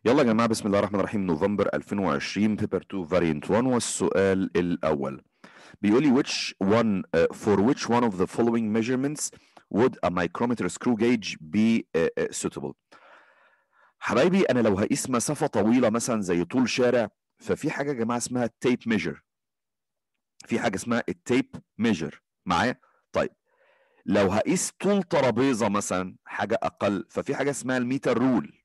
يلا يا جماعة بسم الله الرحمن الرحيم نوفمبر 2020 بيبر 2 فاريانت 1 والسؤال الأول بيقول لي which one uh, for which one of the following measurements would a micrometer screw gauge be uh, uh, suitable حبايبي أنا لو هقيس مسافة طويلة مثلا زي طول شارع ففي حاجة يا جماعة اسمها tape measure في حاجة اسمها التيب ميجر معايا طيب لو هقيس طول ترابيزة مثلا حاجة أقل ففي حاجة اسمها الميتر رول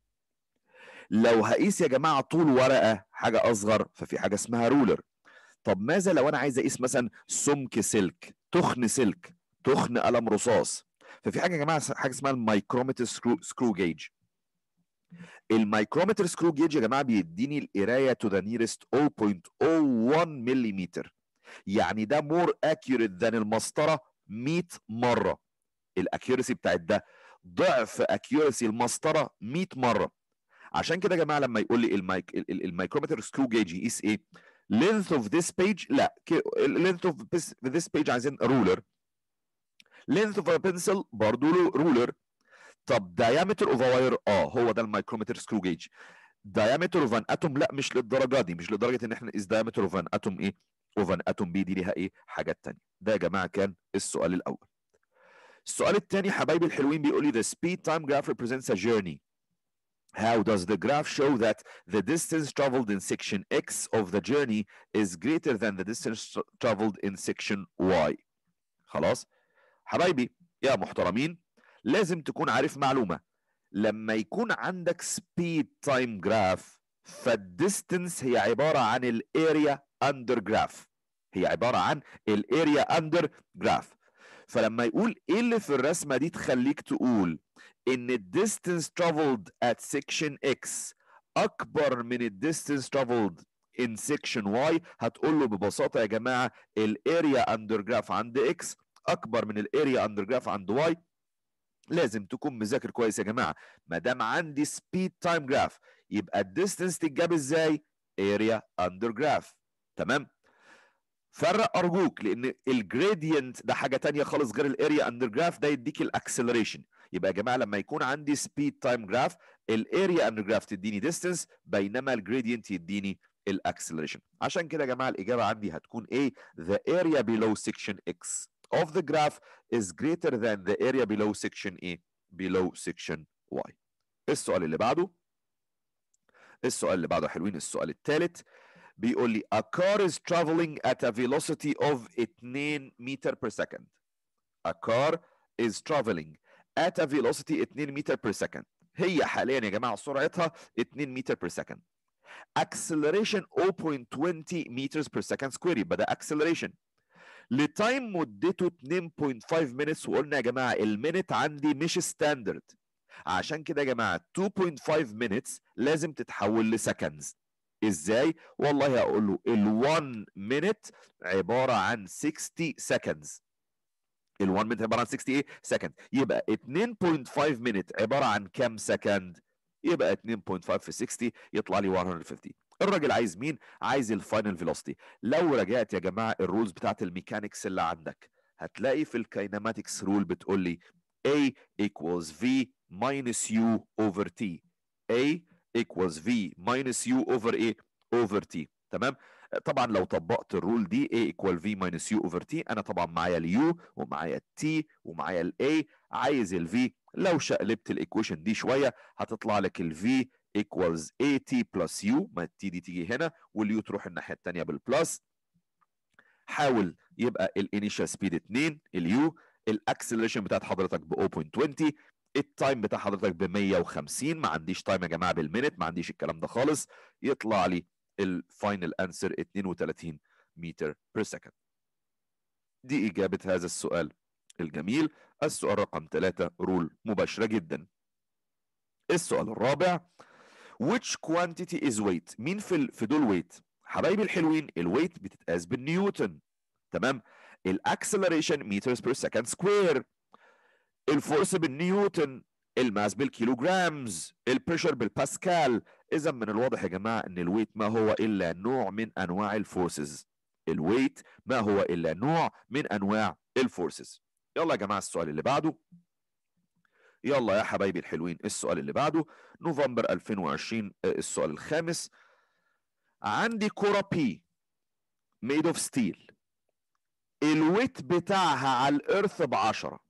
لو هقيس يا جماعه طول ورقه حاجه اصغر ففي حاجه اسمها رولر طب ماذا لو انا عايز اقيس مثلا سمك سلك تخن سلك تخن قلم رصاص ففي حاجه يا جماعه حاجه اسمها المايكرومتر سكرو سكرو جيج المايكرومتر سكرو جيج يا جماعه بيديني القرايه تو ذا نيرست 0.01 ملم يعني ده مور اكيوريت ذان المسطره 100 مره الاكيورسي بتاعت ده ضعف اكيورسي المسطره 100 مره عشان كده يا جماعه لما يقول لي المايك المايكرومتر سكرو جيج يقيس ايه length of this page لا length of this page عايزين رولر length of a pencil برضه رولر طب diameter of a wire اه هو ده المايكرومتر سكرو جيج diameter of an atom لا مش للدرجه دي مش لدرجه ان احنا نقيس diameter of an atom ايه of an atom بي دي ليها ايه حاجات تانية ده يا جماعه كان السؤال الاول السؤال الثاني حبايبي الحلوين بيقول لي the speed time graph represents a journey How does the graph show that the distance traveled in section X of the journey is greater than the distance traveled in section Y? خلاص؟ حبايبي يا محترمين لازم تكون عارف معلومة لما يكون عندك speed time graph فالديستنس هي عبارة عن الاريا under graph هي عبارة عن الاريا under graph فلما يقول ايه اللي في الرسمة دي تخليك تقول ان الديستنس traveled at section X اكبر من الديستنس traveled in section Y هتقول له ببساطة يا جماعة الاريا اندر جراف عند X اكبر من الاريا اندر جراف عند Y لازم تكون مذاكر كويس يا جماعة ما دام عندي سبيد تايم جراف يبقى الديستنس تتجاب ازاي اريا اندر جراف تمام فرق ارجوك لان الجريدينت ده حاجه تانية خالص غير الاريا اندر جراف ده يديك الاكسلريشن يبقى يا جماعه لما يكون عندي سبيد تايم جراف الاريا اندر جراف تديني ديستنس بينما الجريدينت يديني الاكسلريشن عشان كده يا جماعه الاجابه عندي هتكون ايه the area below section x of the graph is greater than the area below section A below section y السؤال اللي بعده السؤال اللي بعده حلوين السؤال الثالث بيقول لي a car is traveling at a velocity of 2 meter per second a car is traveling at a velocity 2 meter per second هي حاليا يا جماعه سرعتها 2 متر per second acceleration 0.20 meters per second square يبقى ده acceleration لتايم مدته 2.5 minutes وقلنا يا جماعه المينت عندي مش ستاندرد عشان كده يا جماعه 2.5 minutes لازم تتحول لسكندز ازاي والله هقول له ال1 minute عباره عن 60 seconds ال1 minute عباره عن 60 ايه سكند يبقى 2.5 minute عباره عن كام سكند يبقى 2.5 في 60 يطلع لي 150 الراجل عايز مين عايز الفاينل فيلوسيتي لو رجعت يا جماعه الرولز بتاعت الميكانكس اللي عندك هتلاقي في الكايناماتكس رول بتقول لي A equals V minus U over T A equals V minus U over A over T تمام طبعا لو طبقت الرول دي A equal V minus U over T انا طبعا معايا ال U ومعايا ال T ومعايا ال A عايز ال V لو شقلبت الايكويشن دي شويه هتطلع لك ال V equals AT plus U ما التي دي تيجي هنا واليو تروح الناحيه الثانيه بالبلس حاول يبقى الانيشال سبيد 2 اليو الاكسلريشن بتاعت حضرتك ب 0.20 التايم بتاع حضرتك ب 150 ما عنديش تايم يا جماعه بالمينت ما عنديش الكلام ده خالص يطلع لي الفاينل انسر 32 متر بير سكند دي اجابه هذا السؤال الجميل السؤال رقم 3 رول مباشره جدا السؤال الرابع which quantity is weight مين في في دول weight حبايبي الحلوين الويت بتتقاس بالنيوتن تمام الاكسلريشن مترز بير سكند سكوير الفورس بالنيوتن الماس بالكيلوغرامز البريشر بالباسكال اذا من الواضح يا جماعه ان الويت ما هو الا نوع من انواع الفورسز الويت ما هو الا نوع من انواع الفورسز يلا يا جماعه السؤال اللي بعده يلا يا حبايبي الحلوين السؤال اللي بعده نوفمبر 2020 السؤال الخامس عندي كرة بي made of steel الويت بتاعها على الارث ب 10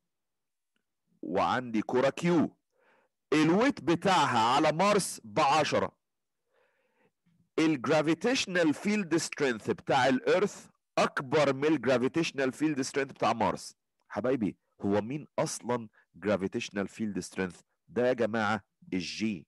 وعندي كرة كيو الويت بتاعها على مارس ب 10 الجرافيتيشنال فيلد سترينث بتاع الارث اكبر من الجرافيتيشنال فيلد سترينث بتاع مارس حبايبي هو مين اصلا جرافيتيشنال فيلد سترينث ده يا جماعه الجي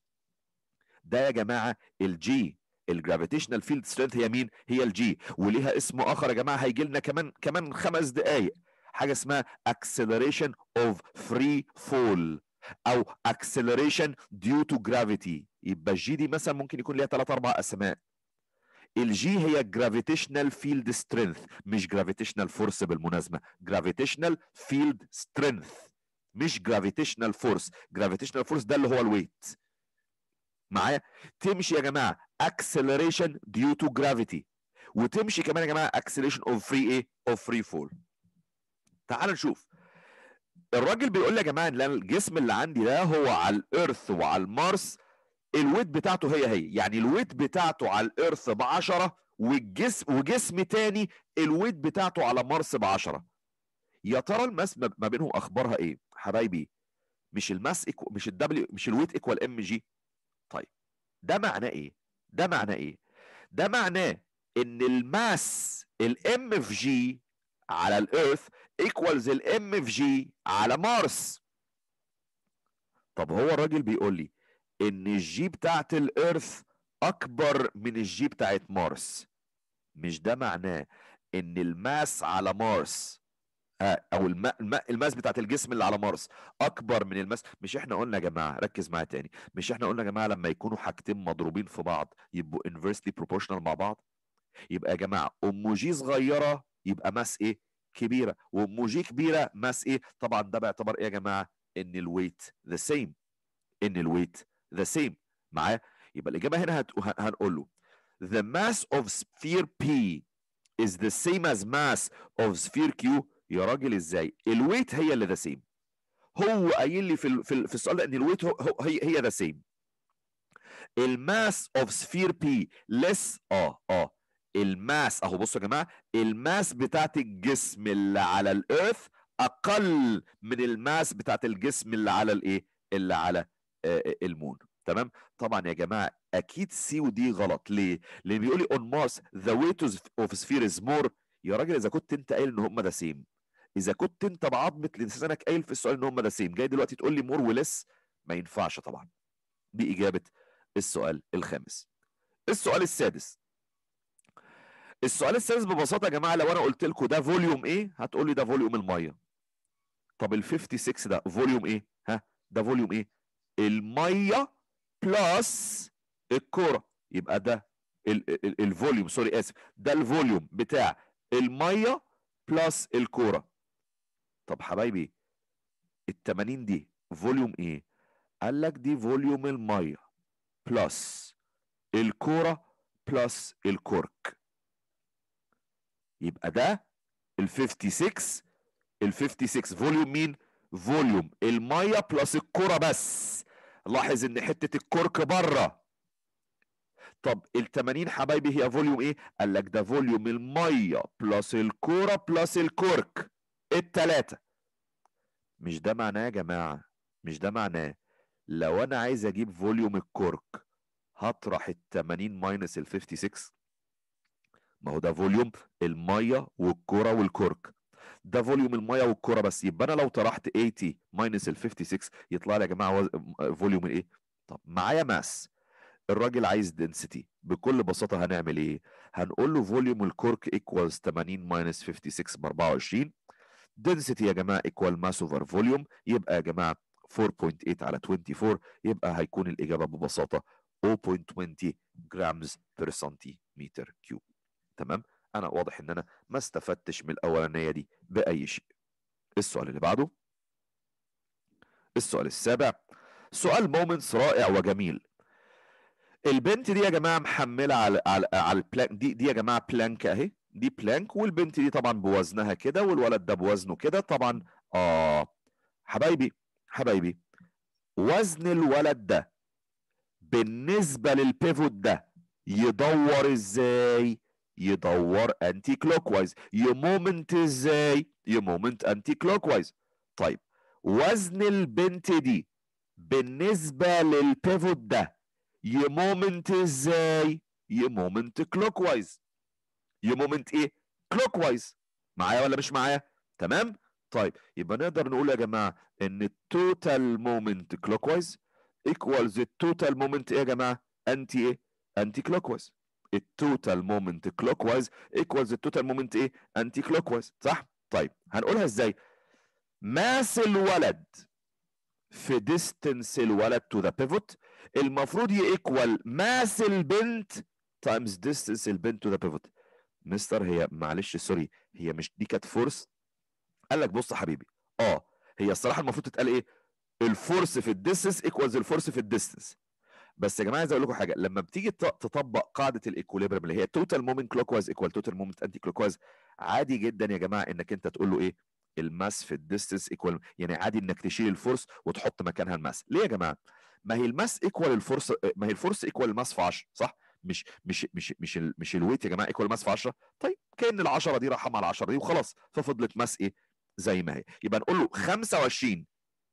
ده يا جماعه الجي الجرافيتيشنال فيلد سترينث هي مين هي الجي وليها اسم اخر يا جماعه هيجي لنا كمان كمان خمس دقائق حاجه اسمها acceleration of free fall او acceleration due to gravity يبقى الجي دي مثلا ممكن يكون ليها ثلاث اربع اسماء الجي هي جرافيتيشنال فيلد سترينث مش جرافيتيشنال فورس بالمناسبه جرافيتيشنال فيلد سترينث مش جرافيتيشنال فورس جرافيتيشنال فورس ده اللي هو الويت معايا تمشي يا جماعه acceleration due to gravity وتمشي كمان يا جماعه acceleration of free ايه of free fall تعال نشوف الراجل بيقول لي يا جماعه ان الجسم اللي عندي ده هو على الارث وعلى المارس الويت بتاعته هي هي يعني الويت بتاعته على الارث ب 10 والجسم وجسم تاني الويت بتاعته على مارس ب 10 يا ترى الماس ما بينهم اخبارها ايه حبايبي مش الماس إكو مش الدبليو مش الويت ايكوال ام جي طيب ده معناه ايه ده معناه ايه ده معناه ان الماس الام في جي على الارث ايكوالز الام في جي على مارس طب هو الراجل بيقول لي ان الجي بتاعت الارث اكبر من الجي بتاعت مارس مش ده معناه ان الماس على مارس او الم... الم... الماس بتاعت الجسم اللي على مارس اكبر من الماس مش احنا قلنا يا جماعه ركز معايا تاني مش احنا قلنا يا جماعه لما يكونوا حاجتين مضروبين في بعض يبقوا inversely proportional مع بعض يبقى يا جماعه ام جي صغيره يبقى ماس ايه كبيره وام جي كبيره ماس ايه طبعا ده بيعتبر ايه يا جماعه ان الويت ذا سيم ان الويت ذا سيم معايا يبقى الاجابه هنا هت... هنقول له the mass of sphere P is the same as mass of sphere Q يا راجل ازاي الويت هي اللي ذا سيم هو قايل لي في في, في السؤال ده ان الويت هو, هو هي هي ذا سيم الماس اوف سفير بي ليس اه اه الماس اهو بصوا يا جماعه الماس بتاعت الجسم اللي على الارث اقل من الماس بتاعت الجسم اللي على الايه اللي على آه المون تمام طبعا يا جماعه اكيد سي ودي غلط ليه لان بيقول لي اون مارس ذا ويت اوف سفير از مور يا راجل اذا كنت انت قايل ان هم ذا سيم اذا كنت انت بعظمه لسانك قايل في السؤال ان هم ذا سيم جاي دلوقتي تقول لي مور ولس ما ينفعش طبعا دي اجابه السؤال الخامس السؤال السادس السؤال السادس ببساطه يا جماعه لو انا قلت لكم ده فوليوم ايه هتقول لي ده فوليوم الميه طب ال 56 ده فوليوم ايه ها ده فوليوم ايه الميه بلس الكوره يبقى ده الفوليوم سوري اسف ده الفوليوم بتاع الميه بلس الكوره طب حبايبي ال 80 دي فوليوم ايه قال لك دي فوليوم الميه بلس الكوره بلس الكورك يبقى ده ال 56 ال 56 فوليوم مين فوليوم الميه بلس الكوره بس لاحظ ان حته الكورك بره طب ال 80 حبايبي هي فوليوم ايه قال لك ده فوليوم الميه بلس الكوره بلس الكورك التلاته مش ده معناه يا جماعه مش ده معناه لو انا عايز اجيب فوليوم الكورك هطرح ال 80 ماينس ال 56 ما هو ده فوليوم الميه والكوره والكورك ده فوليوم الميه والكوره بس يبقى انا لو طرحت 80 ماينس ال 56 يطلع لي يا جماعه وز... فوليوم الايه طب معايا ماس الراجل عايز دنسيتي بكل بساطه هنعمل ايه هنقول له فوليوم الكورك ايكوالز 80 ماينس 56 ب 24 دنسيتي يا جماعه ايكوال ماس اوفر فوليوم يبقى يا جماعه 4.8 على 24 يبقى هيكون الاجابه ببساطه 0.20 جرامز بير سنتيمتر كيوب تمام انا واضح ان انا ما استفدتش من الاولانيه دي باي شيء السؤال اللي بعده السؤال السابع سؤال مومنتس رائع وجميل البنت دي يا جماعه محمله على على على البلانك دي دي يا جماعه بلانك اهي دي بلانك والبنت دي طبعا بوزنها كده والولد ده بوزنه كده طبعا اه حبايبي حبايبي وزن الولد ده بالنسبه للبيفوت ده يدور ازاي يدور انتي كلوك وايز يمومنت ازاي يمومنت انتي كلوك وايز طيب وزن البنت دي بالنسبه للبيفوت ده يمومنت ازاي يمومنت كلوك وايز يمومنت ايه كلوك وايز معايا ولا مش معايا تمام طيب يبقى نقدر نقول يا جماعه ان التوتال مومنت كلوك وايز ايكوالز التوتال مومنت ايه يا جماعه انتي ايه انتي كلوك وايز التوتال مومنت كلوك وايز ايكوالز التوتال مومنت ايه انتي كلوك وايز صح طيب هنقولها ازاي ماس الولد في ديستنس الولد تو ذا بيفوت المفروض يكوال ماس البنت تايمز ديستنس البنت تو ذا بيفوت مستر هي معلش سوري هي مش دي كانت فورس قال لك بص يا حبيبي اه هي الصراحه المفروض تتقال ايه الفورس في الديستنس ايكوالز الفورس في الديستنس بس يا جماعه عايز اقول لكم حاجه لما بتيجي تطبق قاعده الايكوليبريم اللي هي توتال مومنت كلوك وايز ايكوال توتال مومنت انتي كلوك وايز عادي جدا يا جماعه انك انت تقول له ايه الماس في الديستنس ايكوال يعني عادي انك تشيل الفورس وتحط مكانها الماس ليه يا جماعه ما هي الماس ايكوال الفورس ما هي الفورس ايكوال الماس في 10 صح مش مش مش مش ال مش الويت يا جماعه ايكوال ماس في 10 طيب كان ال 10 دي راحه مع ال 10 دي وخلاص ففضلت ماس ايه زي ما هي يبقى نقول له 25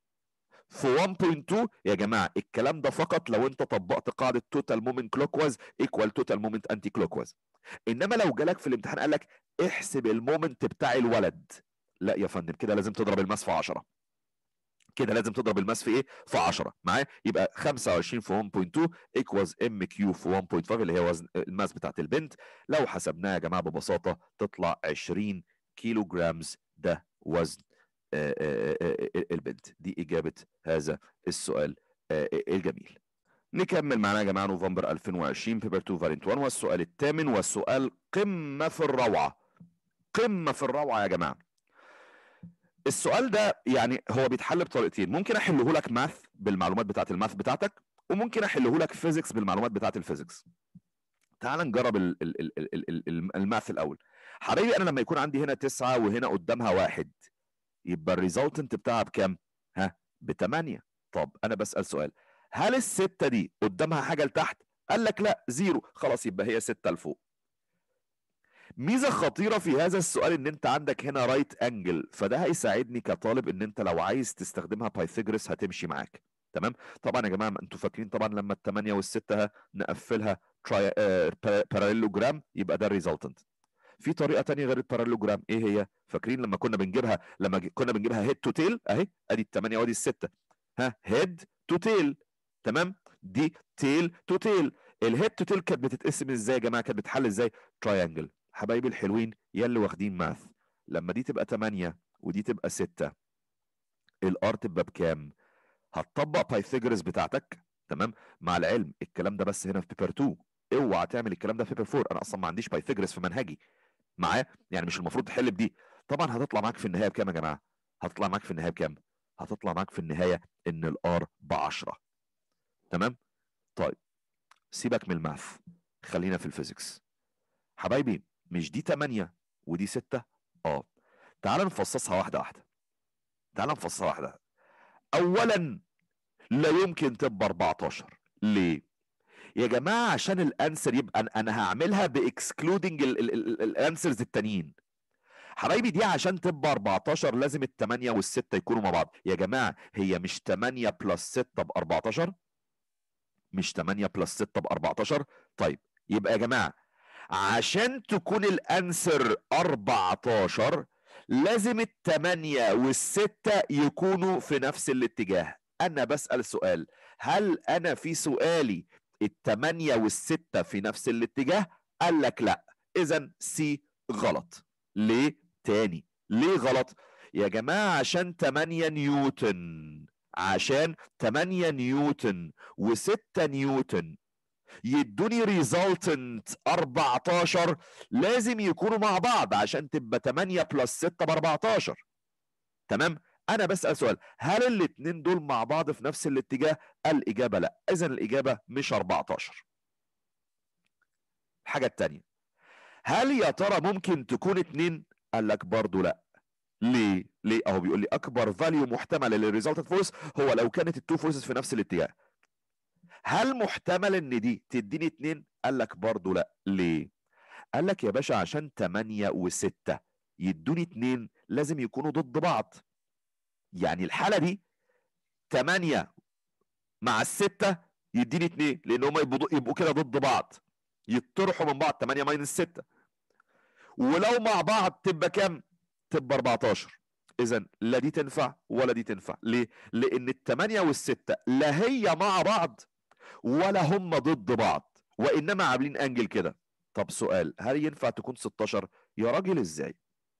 في 1.2 يا جماعه الكلام ده فقط لو انت طبقت قاعده توتال مومنت كلوك وايز ايكوال توتال مومنت انتي كلوك وايز انما لو جالك في الامتحان قال لك احسب المومنت بتاع الولد لا يا فندم كده لازم تضرب الماس في 10 كده لازم تضرب الماس في ايه في 10 معايا يبقى 25 في 1.2 ايكوالز ام كيو في 1.5 اللي هي وزن الماس بتاعت البنت لو حسبناها يا جماعه ببساطه تطلع 20 كيلو جرامز ده وزن البنت دي إجابة هذا السؤال الجميل نكمل معنا يا جماعة نوفمبر 2020 بيبر 2 فارنت 1 والسؤال الثامن والسؤال قمة في الروعة قمة في الروعة يا جماعة السؤال ده يعني هو بيتحل بطريقتين ممكن احله لك ماث بالمعلومات بتاعت الماث بتاعتك وممكن احله لك فيزيكس بالمعلومات بتاعت الفيزيكس تعال نجرب ال ال ال ال ال الماث الاول حبيبي انا لما يكون عندي هنا تسعة وهنا قدامها واحد يبقى الريزلتنت بتاعها بكام؟ ها؟ ب 8 طب انا بسال سؤال هل السته دي قدامها حاجه لتحت؟ قال لك لا زيرو خلاص يبقى هي سته لفوق. ميزه خطيره في هذا السؤال ان انت عندك هنا رايت انجل فده هيساعدني كطالب ان انت لو عايز تستخدمها بايثاغورس هتمشي معاك تمام طبعا يا جماعه انتوا فاكرين طبعا لما الثمانيه والسته نقفلها باراليلوجرام يبقى ده الريزلتنت في طريقه تانية غير البارالوجرام ايه هي فاكرين لما كنا بنجيبها لما كنا بنجيبها هيد تو تيل اهي ادي الثمانيه وادي السته ها هيد تو تيل تمام دي تيل تو تيل الهيد تو تيل كانت بتتقسم ازاي يا جماعه كانت بتحل ازاي تراينجل حبايبي الحلوين يا اللي واخدين ماث لما دي تبقى 8 ودي تبقى 6 الار تبقى بكام هتطبق بايثاغورس بتاعتك تمام مع العلم الكلام ده بس هنا في بيبر 2 اوعى تعمل الكلام ده في بيبر 4 انا اصلا ما عنديش بايثاغورس في منهجي معايا يعني مش المفروض تحل بدي طبعا هتطلع معاك في النهايه بكام يا جماعه هتطلع معاك في النهايه بكام هتطلع معاك في النهايه ان الار ب 10 تمام طيب سيبك من الماث خلينا في الفيزيكس حبايبي مش دي 8 ودي 6 اه تعال نفصصها واحده واحده تعال نفصصها واحده اولا لا يمكن تبقى 14 ليه يا جماعه عشان الانسر يبقى انا هعملها باكسكلودنج الانسرز التانيين حبايبي دي عشان تبقى 14 لازم الثمانية والستة يكونوا مع بعض يا جماعة هي مش 8 بلس 6 ب 14 مش 8 بلس 6 ب 14 طيب يبقى يا جماعة عشان تكون الانسر 14 لازم الثمانية والستة يكونوا في نفس الاتجاه انا بسأل سؤال هل انا في سؤالي الثمانية والستة في نفس الاتجاه قال لك لا اذا سي غلط ليه تاني ليه غلط يا جماعة عشان 8 نيوتن عشان 8 نيوتن و6 نيوتن يدوني ريزلتنت 14 لازم يكونوا مع بعض عشان تبقى 8 بلس 6 ب 14 تمام انا بسال سؤال هل الاثنين دول مع بعض في نفس الاتجاه الاجابه لا اذا الاجابه مش 14 الحاجه الثانيه هل يا ترى ممكن تكون اتنين قال لك برضو لا ليه ليه اهو بيقول لي اكبر فاليو محتمله للريزلتنت فورس هو لو كانت التو فورسز في نفس الاتجاه هل محتمل ان دي تديني اتنين قال لك برضه لا ليه قال لك يا باشا عشان 8 و6 يدوني اتنين لازم يكونوا ضد بعض يعني الحاله دي 8 مع الستة يديني اتنين لان هم يبقوا يبقوا كده ضد بعض يطرحوا من بعض 8 ماينس 6 ولو مع بعض تبقى كام؟ تبقى 14 اذا لا دي تنفع ولا دي تنفع ليه؟ لان الثمانية والستة لا هي مع بعض ولا هم ضد بعض وانما عاملين انجل كده طب سؤال هل ينفع تكون 16 يا راجل ازاي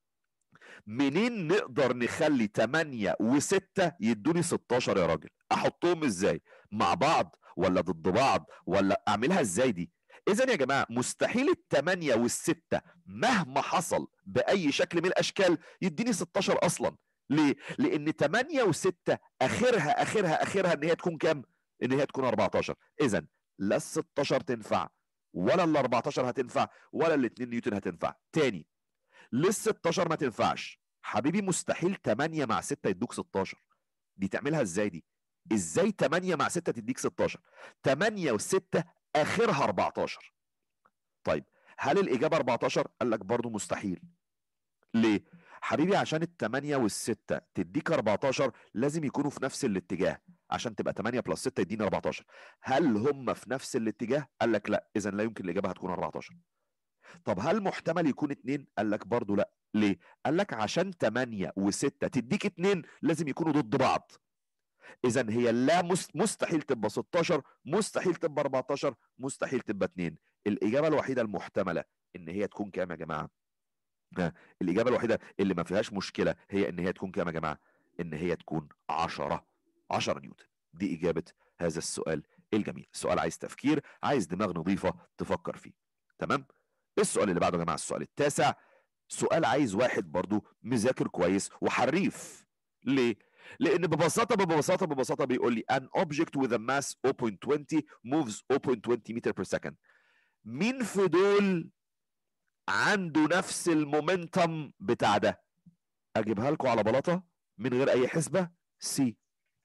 منين نقدر نخلي 8 و6 يدوني 16 يا راجل احطهم ازاي مع بعض ولا ضد بعض ولا اعملها ازاي دي اذا يا جماعه مستحيل الثمانية والستة مهما حصل باي شكل من الاشكال يديني 16 اصلا ليه لان 8 و6 اخرها اخرها اخرها ان هي تكون كام ان هي تكون 14 اذا لا ال 16 تنفع ولا ال 14 هتنفع ولا ال 2 نيوتن هتنفع تاني لل 16 ما تنفعش حبيبي مستحيل 8 مع 6 يدوك 16 دي تعملها ازاي دي ازاي 8 مع 6 تديك 16 8 و6 اخرها 14 طيب هل الاجابه 14 قال لك برضو مستحيل ليه حبيبي عشان الثمانية والستة تديك 14 لازم يكونوا في نفس الاتجاه عشان تبقى 8 بلس 6 يديني 14 هل هم في نفس الاتجاه قال لك لا اذا لا يمكن الاجابه هتكون 14 طب هل محتمل يكون 2 قال لك برضو لا ليه قال لك عشان 8 و6 تديك 2 لازم يكونوا ضد بعض اذا هي لا مستحيل تبقى 16 مستحيل تبقى 14 مستحيل تبقى 2 الاجابه الوحيده المحتمله ان هي تكون كام يا جماعه الاجابه الوحيده اللي ما فيهاش مشكله هي ان هي تكون كام يا جماعه ان هي تكون 10 10 نيوتن دي اجابه هذا السؤال الجميل السؤال عايز تفكير عايز دماغ نظيفه تفكر فيه تمام السؤال اللي بعده يا جماعه السؤال التاسع سؤال عايز واحد برضو مذاكر كويس وحريف ليه لان ببساطه ببساطه ببساطه بيقول لي an object with a mass 0.20 moves 0.20 meter per second مين في دول عنده نفس المومنتم بتاع ده اجيبها لكم على بلاطه من غير اي حسبه سي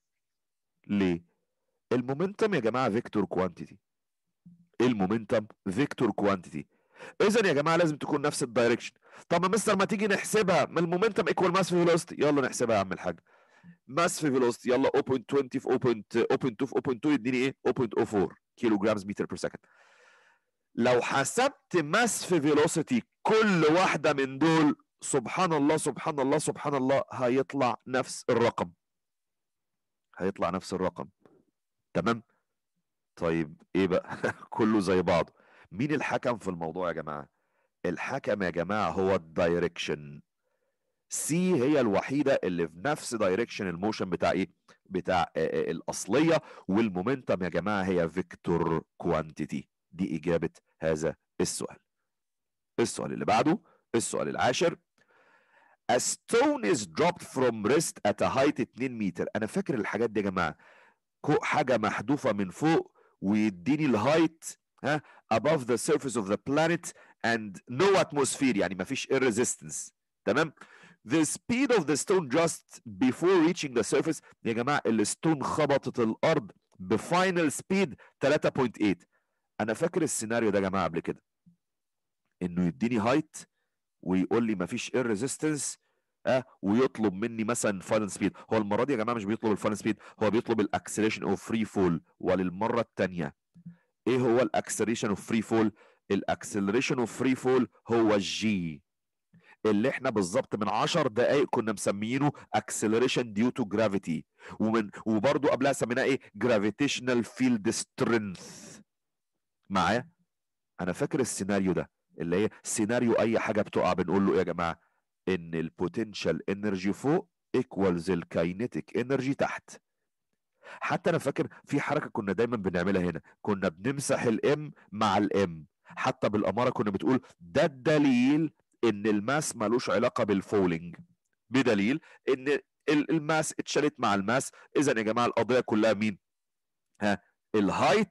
ليه المومنتم يا جماعه فيكتور كوانتيتي المومنتم فيكتور كوانتيتي اذا يا جماعه لازم تكون نفس الدايركشن طب يا مستر ما تيجي نحسبها ما المومنتم ايكوال ماس في فيلوسيتي يلا نحسبها يا عم الحاج ماس في فيلوسيتي يلا 0.20 في 0.2 في 0.2 يديني ايه 0.04 كيلو جرامز متر بير سكند لو حسبت ماس في فيلوسيتي كل واحده من دول سبحان الله سبحان الله سبحان الله هيطلع نفس الرقم هيطلع نفس الرقم تمام طيب ايه بقى كله زي بعضه مين الحكم في الموضوع يا جماعه الحكم يا جماعه هو الدايركشن سي هي الوحيده اللي في نفس دايركشن الموشن بتاع ايه بتاع الاصليه والمومنتم يا جماعه هي فيكتور كوانتيتي دي اجابه هذا السؤال السؤال اللي بعده السؤال العاشر A stone is dropped from wrist at a height 2 متر انا فاكر الحاجات دي يا جماعه حاجه محذوفه من فوق ويديني الهايت ها above the surface of the planet and no atmosphere يعني ما فيش air resistance تمام the speed of the stone just before reaching the surface يا جماعه الستون خبطت الارض بفاينل سبيد 3.8 انا فاكر السيناريو ده يا جماعه قبل كده انه يديني هايت ويقول لي مفيش اير ريزيستنس اه ويطلب مني مثلا فاينل سبيد هو المره دي يا جماعه مش بيطلب الفاينل سبيد هو بيطلب الاكسلريشن اوف فري فول وللمره الثانيه ايه هو الاكسلريشن اوف فري فول الاكسلريشن اوف فري فول هو الجي اللي احنا بالظبط من 10 دقائق كنا مسميينه اكسلريشن ديو تو جرافيتي ومن وبرده قبلها سميناه ايه جرافيتيشنال فيلد سترينث معايا انا فاكر السيناريو ده اللي هي سيناريو اي حاجه بتقع بنقول له ايه يا جماعه ان البوتنشال انرجي فوق ايكوالز الكاينيتيك انرجي تحت حتى انا فاكر في حركه كنا دايما بنعملها هنا كنا بنمسح الام مع الام حتى بالاماره كنا بتقول ده الدليل ان الماس ملوش علاقه بالفولينج بدليل ان الماس اتشالت مع الماس اذا يا جماعه القضيه كلها مين ها الهايت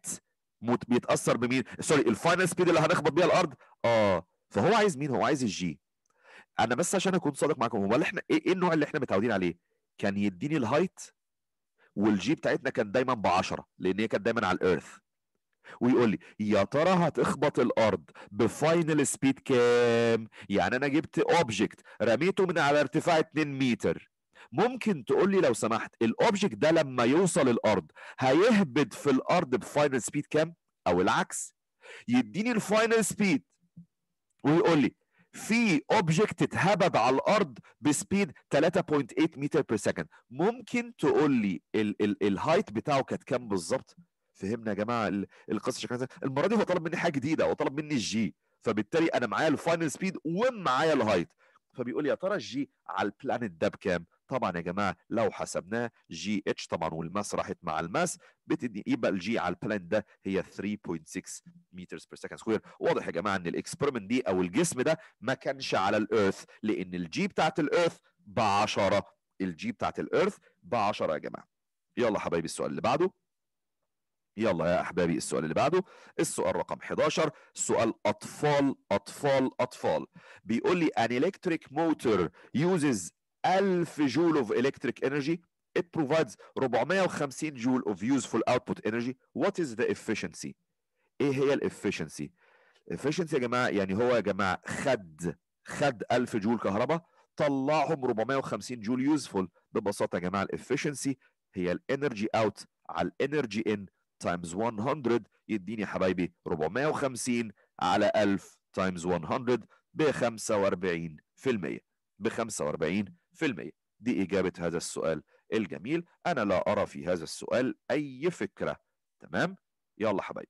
بيتاثر بمين سوري الفاينل سبيد اللي هنخبط بيها الارض اه فهو عايز مين هو عايز الجي انا بس عشان اكون صادق معاكم هو احنا ايه إيه النوع اللي احنا متعودين عليه كان يديني الهايت والجي بتاعتنا كان دايما ب 10 لان هي كانت دايما على الارث ويقول لي يا ترى هتخبط الارض بفاينل سبيد كام يعني انا جبت اوبجكت رميته من على ارتفاع 2 متر ممكن تقول لي لو سمحت الاوبجكت ده لما يوصل الارض هيهبط في الارض بفاينل سبيد كام او العكس يديني الفاينل سبيد ويقول لي في اوبجكت اتهبد على الارض بسبيد 3.8 متر بير سكند ممكن تقول لي الهايت بتاعه كانت كام بالظبط فهمنا يا جماعه ال- القصه شكلها إزاي؟ المره دي هو طلب مني حاجه جديده هو طلب مني الجي فبالتالي انا معايا الفاينل سبيد ومعايا الهايت فبيقول لي يا ترى الجي على البلانيت ده بكام طبعا يا جماعه لو حسبناه جي اتش طبعا والماس راحت مع الماس بتدي يبقى الجي على البلانيت ده هي 3.6 متر بير سكند سكوير واضح يا جماعه ان الاكسبيرمنت دي او الجسم ده ما كانش على الارث لان الجي بتاعت الارث ب 10 الجي بتاعت الارث ب 10 يا جماعه يلا حبايبي السؤال اللي بعده يلا يا احبابي السؤال اللي بعده السؤال رقم 11 سؤال اطفال اطفال اطفال بيقول لي an electric motor uses 1000 جول of electric energy it provides 450 جول of useful output energy what is the efficiency ايه هي الافشنسي efficiency يا جماعه يعني هو يا جماعه خد خد 1000 جول كهرباء طلعهم 450 جول يوزفول ببساطه يا جماعه الافشنسي هي الانرجي اوت على الانرجي ان تايمز 100 يديني يا حبايبي 450 على 1000 تايمز 100 ب 45% ب 45% دي إجابة هذا السؤال الجميل أنا لا أرى في هذا السؤال أي فكرة تمام يلا حبايبي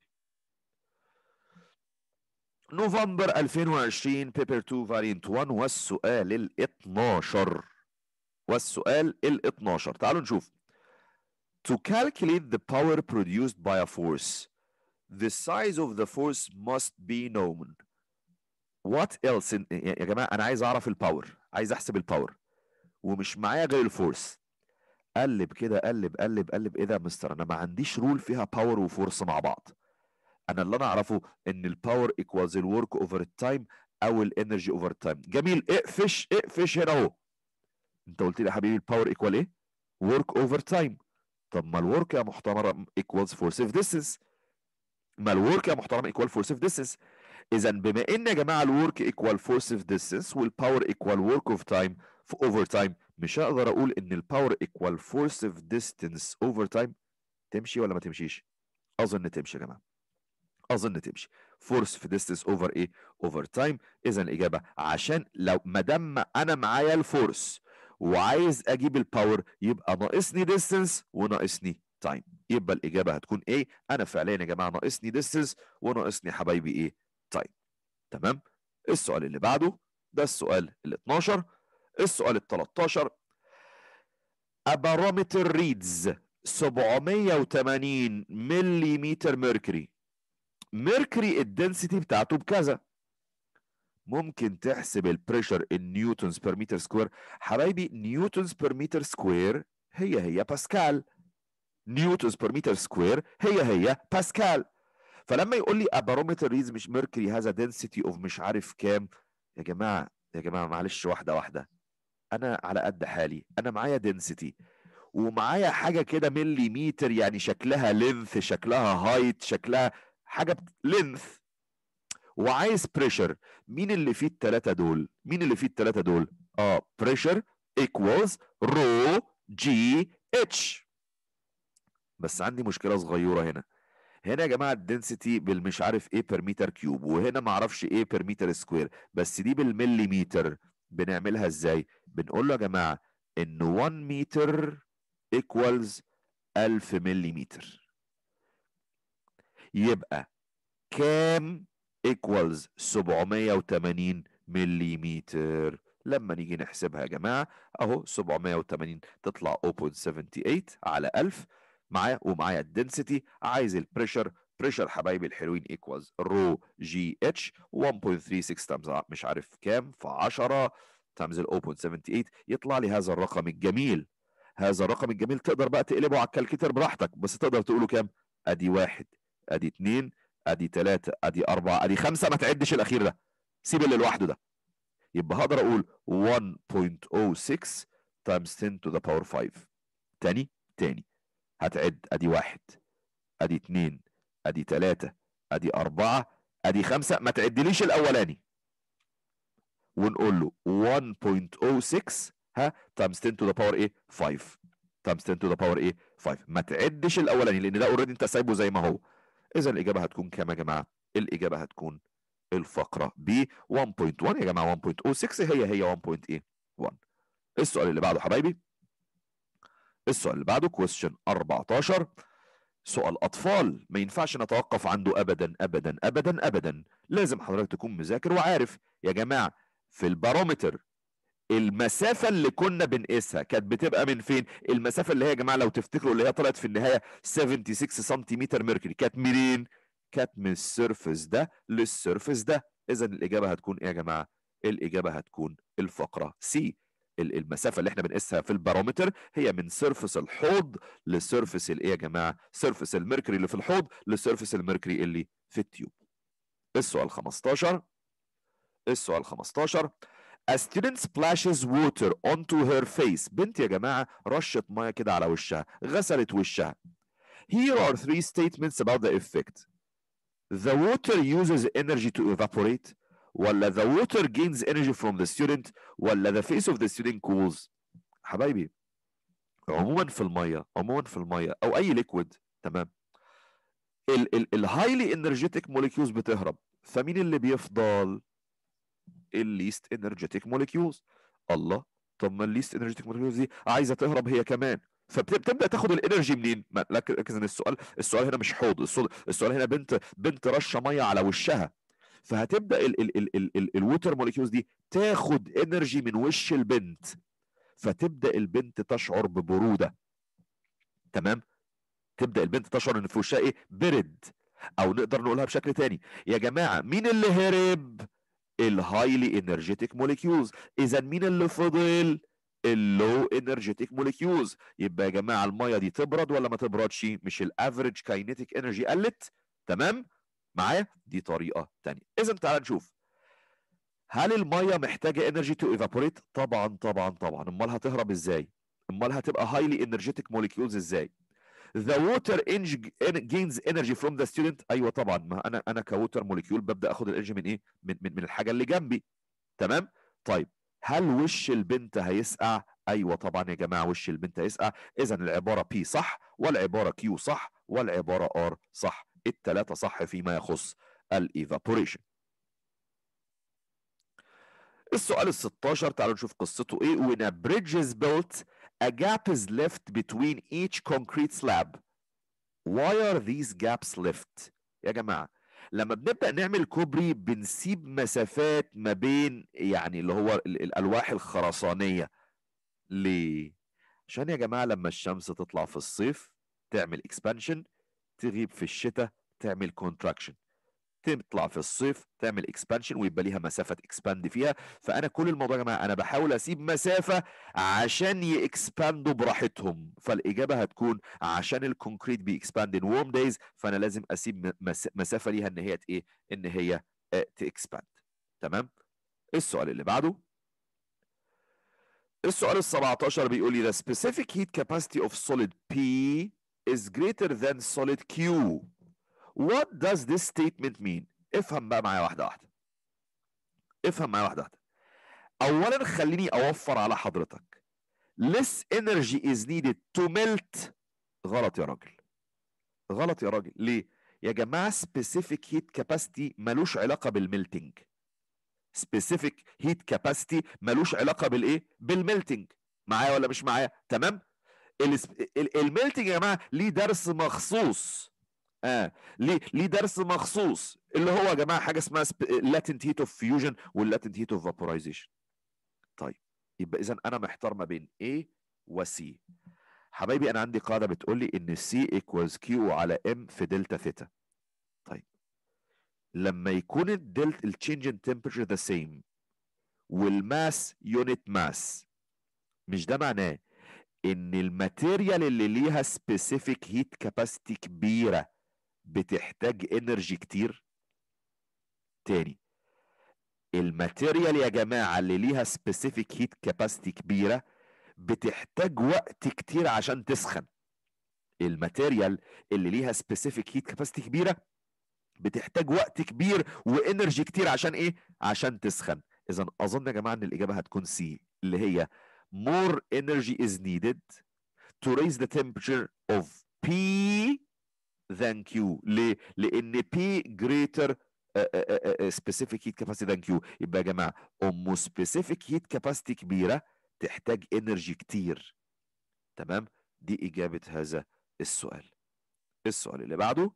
نوفمبر 2020 بيبر 2 فارينت 1 والسؤال ال 12 والسؤال ال 12 تعالوا نشوف To calculate the power produced by a force, the size of the force must be known. What else in... يا جماعة أنا عايز أعرف الباور، عايز أحسب الباور ومش معايا غير الفورس. قلب كده قلب قلب قلب إيه ده يا مستر؟ أنا ما عنديش رول فيها باور وفورس مع بعض. أنا اللي أنا أعرفه إن الباور ايكوالز الورك أوفر التايم أو الانرجي أوفر التايم. جميل اقفش اقفش هنا أهو. أنت قلت لي يا حبيبي الباور ايكوال إيه؟ ورك أوفر تايم. طب ما الورك يا محترم equals force of distance ما الورك يا محترم equal force of distance اذا بما ان يا جماعه الورك equal force of distance والباور equal work of time في over time مش هقدر اقول ان الباور equal force of distance over time تمشي ولا ما تمشيش اظن تمشي يا جماعه اظن تمشي force في distance over ايه over time اذا الاجابه عشان لو ما دام انا معايا الفورس وعايز اجيب الباور يبقى ناقصني ديستنس وناقصني تايم يبقى الاجابه هتكون ايه انا فعليا يا جماعه ناقصني ديستنس وناقصني حبايبي ايه تايم تمام السؤال اللي بعده ده السؤال ال 12 السؤال ال 13 A barometer reads 780 ملم ميركوري ميركوري الدنسيتي بتاعته بكذا ممكن تحسب البريشر النيوتنز بير متر سكوير حبايبي نيوتنز بير متر سكوير هي هي باسكال نيوتنز بير متر سكوير هي هي باسكال فلما يقول لي ابارومتر ريز مش ميركوري هذا دنسيتي اوف مش عارف كام يا جماعه يا جماعه معلش واحده واحده انا على قد حالي انا معايا دنسيتي ومعايا حاجه كده مليمتر يعني شكلها لينث شكلها هايت شكلها حاجه لينث وعايز بريشر مين اللي فيه الثلاثه دول مين اللي فيه الثلاثه دول اه بريشر ايكوالز رو جي اتش بس عندي مشكله صغيره هنا هنا يا جماعه الدنسيتي بالمش عارف ايه بير متر كيوب وهنا ما اعرفش ايه بير متر سكوير بس دي بالمليمتر بنعملها ازاي بنقول له يا جماعه ان 1 متر ايكوالز 1000 مليمتر يبقى كام equals 780 مليمتر لما نيجي نحسبها يا جماعه اهو 780 تطلع 0.78 على 1000 معايا ومعايا الدنسيتي عايز البريشر بريشر حبايبي الحلوين ايكوالز رو جي اتش 1.36 تايمز مش عارف كام في 10 تايمز ال 0.78 يطلع لي هذا الرقم الجميل هذا الرقم الجميل تقدر بقى تقلبه على الكالكتر براحتك بس تقدر تقوله كام ادي واحد ادي اتنين ادي ثلاثة ادي أربعة ادي خمسة ما تعدش الأخير ده سيب اللي لوحده ده يبقى هقدر اقول 1.06 times 10 to the power 5 تاني تاني هتعد ادي واحد ادي اتنين ادي تلاتة ادي اربعة ادي خمسة ما تعدليش الاولاني ونقول له 1.06 ها times 10 to the power ايه 5 times 10 to the power ايه 5 ما تعدش الاولاني لان ده اوريدي انت سايبه زي ما هو اذا الاجابه هتكون كام يا جماعه الاجابه هتكون الفقره ب 1.1 يا جماعه 1.06 هي هي 1.1 السؤال اللي بعده حبايبي السؤال اللي بعده question 14 سؤال اطفال ما ينفعش نتوقف عنده ابدا ابدا ابدا ابدا لازم حضرتك تكون مذاكر وعارف يا جماعه في البارومتر المسافة اللي كنا بنقيسها كانت بتبقى من فين؟ المسافة اللي هي يا جماعة لو تفتكروا اللي هي طلعت في النهاية 76 سنتيمتر ميركوري كانت منين؟ كانت من السيرفس ده للسيرفس ده إذا الإجابة هتكون إيه يا جماعة؟ الإجابة هتكون الفقرة سي المسافة اللي احنا بنقيسها في البارومتر هي من سيرفس الحوض لسيرفس الايه يا جماعة؟ سيرفس الميركوري اللي في الحوض لسيرفس الميركوري اللي في التيوب. السؤال 15 السؤال 15 A student splashes water onto her face بنت يا جماعة رشت مية كده على وشها غسلت وشها Here are three statements about the effect The water uses energy to evaporate ولا the water gains energy from the student ولا the face of the student cools حبايبي عموما في المية عموما في المية أو أي ليكويد تمام الهايلي انرجيتك موليكيولز بتهرب فمين اللي بيفضل الليست انرجيتك موليكيولز الله طب ما الليست انرجيتك موليكيولز دي عايزه تهرب هي كمان فبتبدا تاخد الانرجي منين؟ ركز ان السؤال السؤال هنا مش حوض السؤال, السؤال هنا بنت بنت رشه ميه على وشها فهتبدا ال ال ال ال ال الووتر موليكيولز دي تاخد انرجي من وش البنت فتبدا البنت تشعر ببروده تمام؟ تبدا البنت تشعر ان في وشها ايه؟ برد او نقدر نقولها بشكل تاني يا جماعه مين اللي هرب؟ الهايلي انرجيتك موليكيولز اذا مين اللي فضل اللو انرجيتك موليكيولز يبقى يا جماعه الميه دي تبرد ولا ما تبردش مش الافريج كاينيتيك انرجي قلت تمام معايا دي طريقه ثانيه اذا تعال نشوف هل الميه محتاجه انرجي تو ايفابوريت طبعا طبعا طبعا امال هتهرب ازاي امال هتبقى هايلي انرجيتك موليكيولز ازاي the water gains energy from the student ايوه طبعا ما انا انا كووتر موليكيول ببدا اخد الانرجي من ايه من, من من الحاجه اللي جنبي تمام طيب هل وش البنت هيسقع ايوه طبعا يا جماعه وش البنت هيسقع اذا العباره بي صح والعباره كيو صح والعباره ار صح الثلاثه صح فيما يخص الايفابوريشن السؤال ال 16 تعالوا نشوف قصته ايه when a bridge is built a gap is left between each concrete slab why are these gaps left يا جماعه لما بنبدا نعمل كوبري بنسيب مسافات ما بين يعني اللي هو الالواح الخرسانيه ليه عشان يا جماعه لما الشمس تطلع في الصيف تعمل اكسبانشن تغيب في الشتاء تعمل كونتراكشن تطلع في الصيف تعمل اكسبانشن ويبقى ليها مسافه اكسباند فيها فانا كل الموضوع يا جماعه انا بحاول اسيب مسافه عشان يكسباندوا براحتهم فالاجابه هتكون عشان الكونكريت بيكسباند ان وورم دايز فانا لازم اسيب مسافه ليها ان هي ايه ان هي تكسباند تمام السؤال اللي بعده السؤال ال 17 بيقول لي the specific heat capacity of solid P is greater than solid Q What does this statement mean? افهم بقى معايا واحدة واحدة. افهم معايا واحدة واحدة. أولاً خليني أوفر على حضرتك. Less energy is needed to melt. غلط يا راجل. غلط يا راجل. ليه؟ يا جماعة specific heat capacity ملوش علاقة بالميلتنج. specific heat capacity ملوش علاقة بالإيه؟ بالميلتنج. معايا ولا مش معايا؟ تمام؟ الميلتنج يا جماعة ليه درس مخصوص. اه ليه ليه درس مخصوص اللي هو يا جماعه حاجه اسمها latent heat of fusion والlatent heat of vaporization طيب يبقى اذا انا محتار ما بين A و C حبايبي انا عندي قاعده بتقول لي ان C equals Q على M في دلتا ثيتا طيب لما يكون الدلت التشينج ان temperature ذا سيم والماس يونت ماس مش ده معناه ان الماتيريال اللي ليها سبيسيفيك هيت كاباسيتي كبيره بتحتاج انرجي كتير تاني الماتيريال يا جماعه اللي ليها سبيسيفيك هيت كاباسيتي كبيره بتحتاج وقت كتير عشان تسخن الماتيريال اللي ليها سبيسيفيك هيت كاباسيتي كبيره بتحتاج وقت كبير وانرجي كتير عشان ايه عشان تسخن اذا اظن يا جماعه ان الاجابه هتكون سي اللي هي more energy is needed to raise the temperature of P than Q ليه؟ لأن P greater uh, uh, uh, specific heat capacity than Q يبقى يا جماعة أم specific heat capacity كبيرة تحتاج energy كتير تمام؟ دي إجابة هذا السؤال السؤال اللي بعده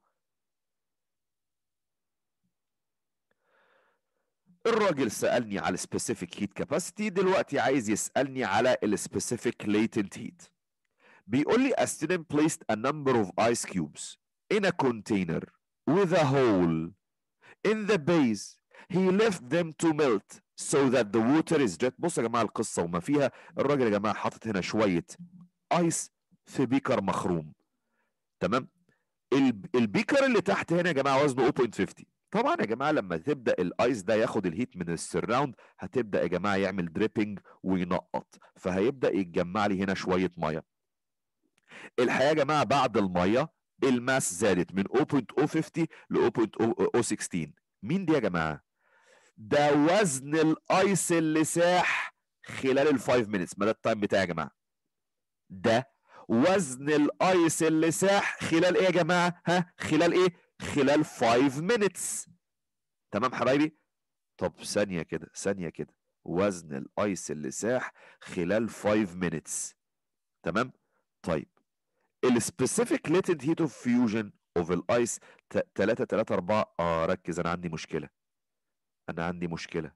الراجل سألني على specific heat capacity دلوقتي عايز يسألني على ال specific latent heat بيقول لي a student placed a number of ice cubes in a container with a hole in the base he left them to melt so that the water is jet بصوا يا جماعة القصة وما فيها الراجل يا جماعة حاطط هنا شوية ايس في بيكر مخروم تمام البيكر اللي تحت هنا يا جماعة وزنه 0.50 طبعا يا جماعه لما تبدا الايس ده ياخد الهيت من السراوند هتبدا يا جماعه يعمل دريبنج وينقط فهيبدا يتجمع لي هنا شويه ميه الحقيقه يا جماعه بعد الميه الماس زادت من 0.050 ل 0.016 مين دي يا جماعه ده وزن الايس اللي ساح خلال ال 5 minutes ما ده التايم بتاعي يا جماعه ده وزن الايس اللي ساح خلال ايه يا جماعه ها خلال ايه خلال 5 minutes تمام حبايبي طب ثانيه كده ثانيه كده وزن الايس اللي ساح خلال 5 minutes تمام طيب السبيسيفيك latent heat of fusion of الايس 3 3 4 اه ركز انا عندي مشكله انا عندي مشكله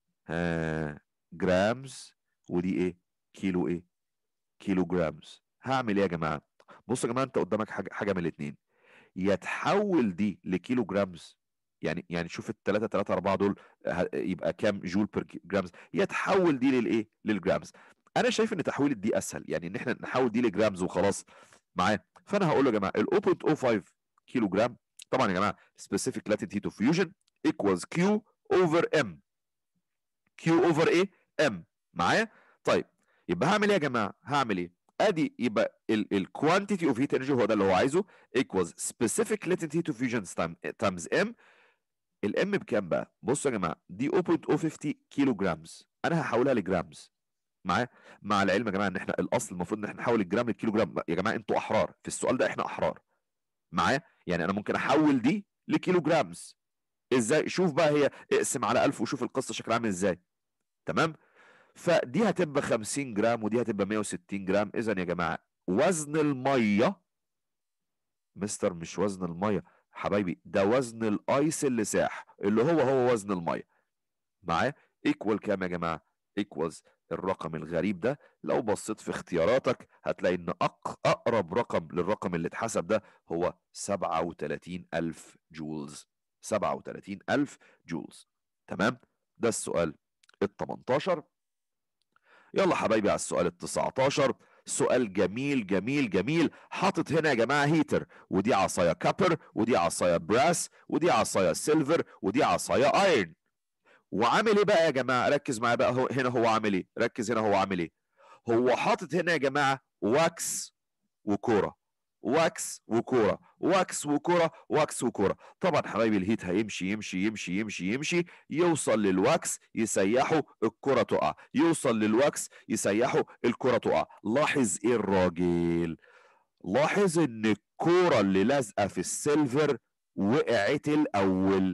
ها جرامز ودي ايه كيلو ايه كيلو جرامز هعمل ايه يا جماعه بصوا يا جماعه انت قدامك حاجه حاجه من الاثنين يتحول دي لكيلو جرامز يعني يعني شوف ال 3 3 4 دول يبقى كام جول بير جرامز يتحول دي للايه للجرامز انا شايف ان تحويل دي اسهل يعني ان احنا نحول دي لجرامز وخلاص معايا فانا هقول له يا جماعه ال 0.05 كيلو جرام طبعا يا جماعه specific latent heat of fusion equals Q over M Q over ايه M معايا طيب يبقى هعمل ايه يا جماعه هعمل اي ادي يبقى الكوانتيتي اوف هيت انرجي هو ده اللي هو عايزه equals specific latent heat of fusion times m الام بكام بقى بصوا يا جماعه دي 0.050 كيلو جرامز انا هحولها لجرامز معايا مع العلم يا جماعه ان احنا الاصل المفروض ان احنا نحول الجرام للكيلو جرام يا جماعه انتوا احرار في السؤال ده احنا احرار معايا يعني انا ممكن احول دي لكيلو جرامز ازاي شوف بقى هي اقسم على 1000 وشوف القصه شكلها عامل ازاي تمام فدي هتبقى 50 جرام ودي هتبقى 160 جرام اذا يا جماعه وزن الميه مستر مش وزن الميه حبايبي ده وزن الايس اللي ساح اللي هو هو وزن الميه معايا ايكوال كام يا جماعه ايكوالز الرقم الغريب ده لو بصيت في اختياراتك هتلاقي ان اقرب رقم للرقم اللي اتحسب ده هو 37000 جولز 37000 جولز تمام ده السؤال ال 18 يلا حبايبي على السؤال ال 19 سؤال جميل جميل جميل حاطط هنا يا جماعه هيتر ودي عصايه كابر ودي عصايه براس ودي عصايه سيلفر ودي عصايه ايرن وعامل ايه بقى يا جماعه ركز معايا بقى هو هنا هو عامل ايه ركز هنا هو عامل ايه هو حاطط هنا يا جماعه واكس وكوره واكس وكوره واكس وكوره واكس وكوره طبعا حبايبي الهيت هيمشي يمشي يمشي يمشي يمشي يوصل للواكس يسيحه الكره تقع يوصل للواكس يسيحه الكره تقع لاحظ ايه الراجل لاحظ ان الكوره اللي لازقه في السيلفر وقعت الاول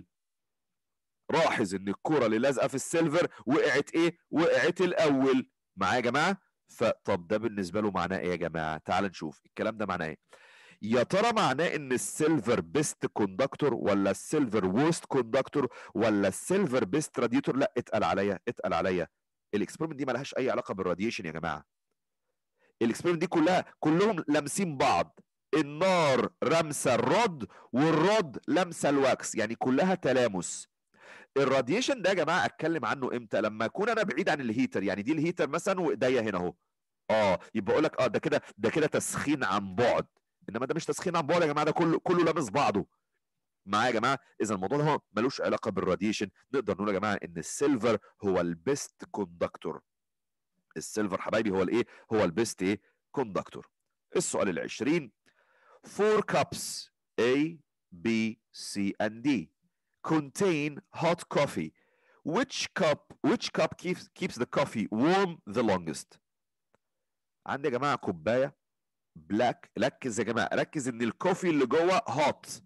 لاحظ ان الكوره اللي لازقه في السيلفر وقعت ايه وقعت الاول معايا يا جماعه فطب ده بالنسبه له معناه ايه يا جماعه تعال نشوف الكلام ده معناه ايه يا ترى معناه ان السيلفر بيست كوندكتور ولا السيلفر وورست كوندكتور ولا السيلفر بيست راديتور لا اتقل عليا اتقل عليا الاكسبيرمنت دي مالهاش اي علاقه بالراديشن يا جماعه الاكسبيرمنت دي كلها كلهم لامسين بعض النار رمسه الرد والرد لمسه الواكس يعني كلها تلامس الراديشن ده يا جماعه اتكلم عنه امتى لما اكون انا بعيد عن الهيتر يعني دي الهيتر مثلا وايديا هنا اهو اه يبقى اقول لك اه ده كده ده كده تسخين عن بعد انما ده مش تسخين عن بعد يا جماعه ده كله كله لامس بعضه معايا يا جماعه اذا الموضوع ده هو ملوش علاقه بالراديشن نقدر نقول يا جماعه ان السيلفر هو البيست كوندكتور السيلفر حبايبي هو الايه هو البيست ايه كوندكتور السؤال ال 20 four cups A B C and D contain hot coffee which cup which cup keeps keeps the coffee warm the longest عندي يا جماعه كوبايه بلاك ركز يا جماعه ركز ان الكوفي اللي جوه هوت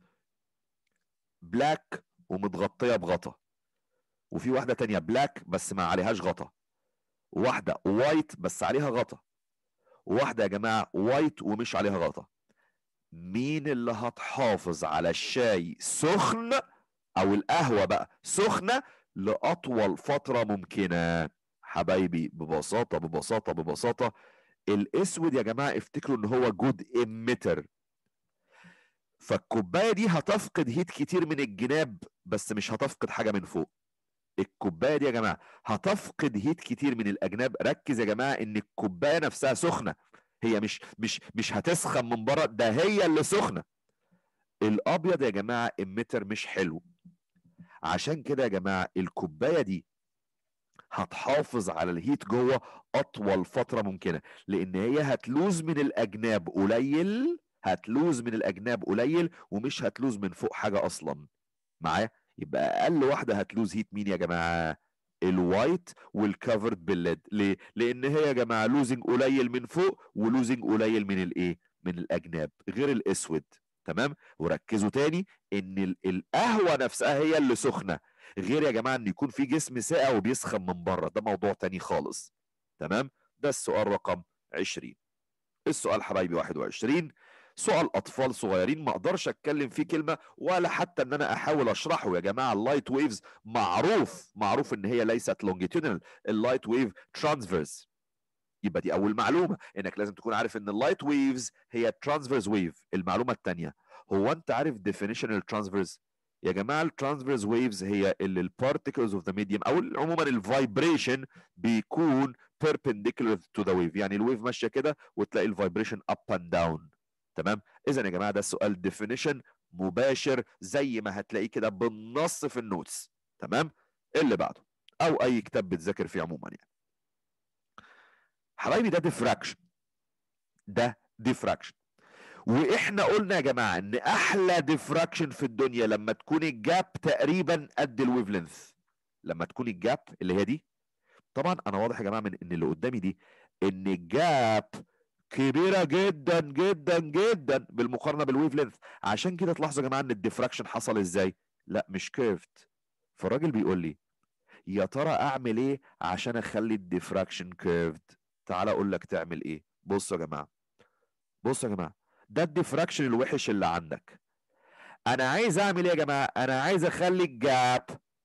بلاك ومتغطيه بغطا وفي واحده تانية بلاك بس ما عليهاش غطا واحده وايت بس عليها غطا واحده يا جماعه وايت ومش عليها غطا مين اللي هتحافظ على الشاي سخن او القهوه بقى سخنه لاطول فتره ممكنه حبايبي ببساطه ببساطه ببساطه الاسود يا جماعه افتكروا ان هو جود اميتر فالكوبايه دي هتفقد هيت كتير من الجناب بس مش هتفقد حاجه من فوق الكوبايه دي يا جماعه هتفقد هيت كتير من الاجناب ركز يا جماعه ان الكوبايه نفسها سخنه هي مش مش مش هتسخن من بره ده هي اللي سخنه الابيض يا جماعه اميتر مش حلو عشان كده يا جماعه الكوبايه دي هتحافظ على الهيت جوه اطول فتره ممكنه لان هي هتلوز من الاجناب قليل هتلوز من الاجناب قليل ومش هتلوز من فوق حاجه اصلا معايا يبقى اقل واحده هتلوز هيت مين يا جماعه الوايت والكفرد بالليد ليه لان هي يا جماعه لوزنج قليل من فوق ولوزنج قليل من الايه من الاجناب غير الاسود تمام وركزوا تاني ان القهوه نفسها هي اللي سخنه غير يا جماعه ان يكون في جسم ساقع وبيسخن من بره ده موضوع تاني خالص تمام ده السؤال رقم 20 السؤال حبايبي 21 سؤال اطفال صغيرين ما اقدرش اتكلم فيه كلمه ولا حتى ان انا احاول اشرحه يا جماعه اللايت ويفز معروف معروف ان هي ليست لونجيتودينال اللايت ويف ترانسفيرس يبقى دي اول معلومه انك لازم تكون عارف ان اللايت ويفز هي ترانسفيرس ويف المعلومه الثانيه هو انت عارف ديفينيشن الترانسفيرس يا جماعه الترانسفيرس ويفز هي اللي البارتكلز اوف ذا ميديوم او عموما الفايبريشن بيكون perpendicular to the wave يعني الويف ماشيه كده وتلاقي الفايبريشن up and down تمام اذا يا جماعه ده السؤال ديفينيشن مباشر زي ما هتلاقيه كده بالنص في النوتس تمام اللي بعده او اي كتاب بتذاكر فيه عموما يعني حبايبي ده ديفراكشن ده ديفراكشن واحنا قلنا يا جماعه ان احلى ديفراكشن في الدنيا لما تكون الجاب تقريبا قد الويف لينث لما تكون الجاب اللي هي دي طبعا انا واضح يا جماعه من ان اللي قدامي دي ان الجاب كبيره جدا جدا جدا بالمقارنه بالويف لينث عشان كده تلاحظوا يا جماعه ان الديفراكشن حصل ازاي لا مش كيرفت فالراجل بيقول لي يا ترى اعمل ايه عشان اخلي الديفراكشن كيرفد تعال اقول لك تعمل ايه بصوا يا جماعه بصوا يا جماعه ده الديفراكشن الوحش اللي عندك انا عايز اعمل ايه يا جماعه انا عايز اخلي الجاب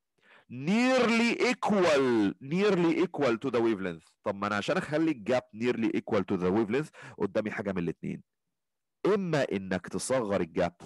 nearly equal nearly equal to the wavelength طب ما انا عشان اخلي الجاب nearly equal to the wavelength قدامي حاجه من الاثنين اما انك تصغر الجاب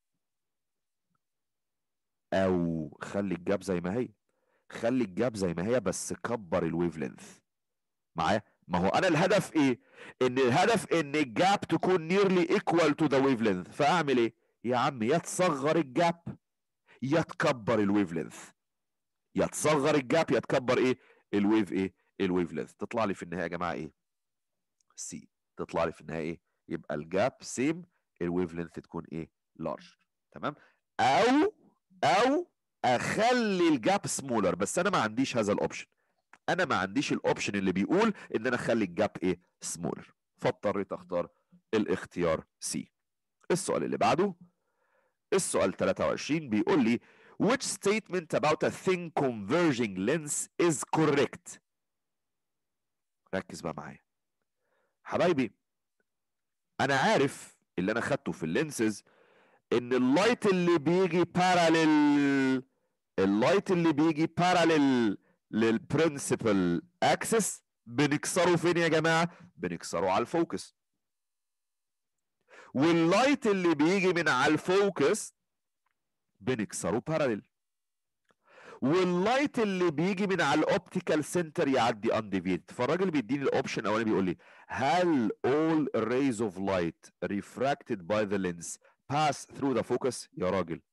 او خلي الجاب زي ما هي خلي الجاب زي ما هي بس كبر الويف لينث معايا ما هو انا الهدف ايه ان الهدف ان الجاب تكون nearly equal to the wavelength فاعمل ايه يا عم يا تصغر الجاب يا تكبر الويف لينث يا تصغر الجاب يا تكبر ايه الويف ايه الويف لينث تطلع لي في النهايه يا جماعه ايه سي تطلع لي في النهايه ايه يبقى الجاب سيم الويف لينث تكون ايه لارج تمام او او اخلي الجاب سمولر بس انا ما عنديش هذا الاوبشن انا ما عنديش الاوبشن اللي بيقول ان انا اخلي الجاب ايه سمولر فاضطريت اختار الاختيار سي السؤال اللي بعده السؤال 23 بيقول لي which statement about a thin converging lens is correct ركز بقى معايا حبايبي انا عارف اللي انا خدته في اللينسز ان اللايت اللي بيجي باراليل اللايت اللي بيجي باراليل للبرنسبل اكسس بنكسره فين يا جماعه بنكسره على الفوكس واللايت اللي بيجي من على الفوكس بنكسره باراليل واللايت اللي بيجي من على الاوبتيكال سنتر يعدي انديفيد فالراجل بيديني الاوبشن الاولاني بيقول لي هل all rays of light refracted by the lens pass through the focus يا راجل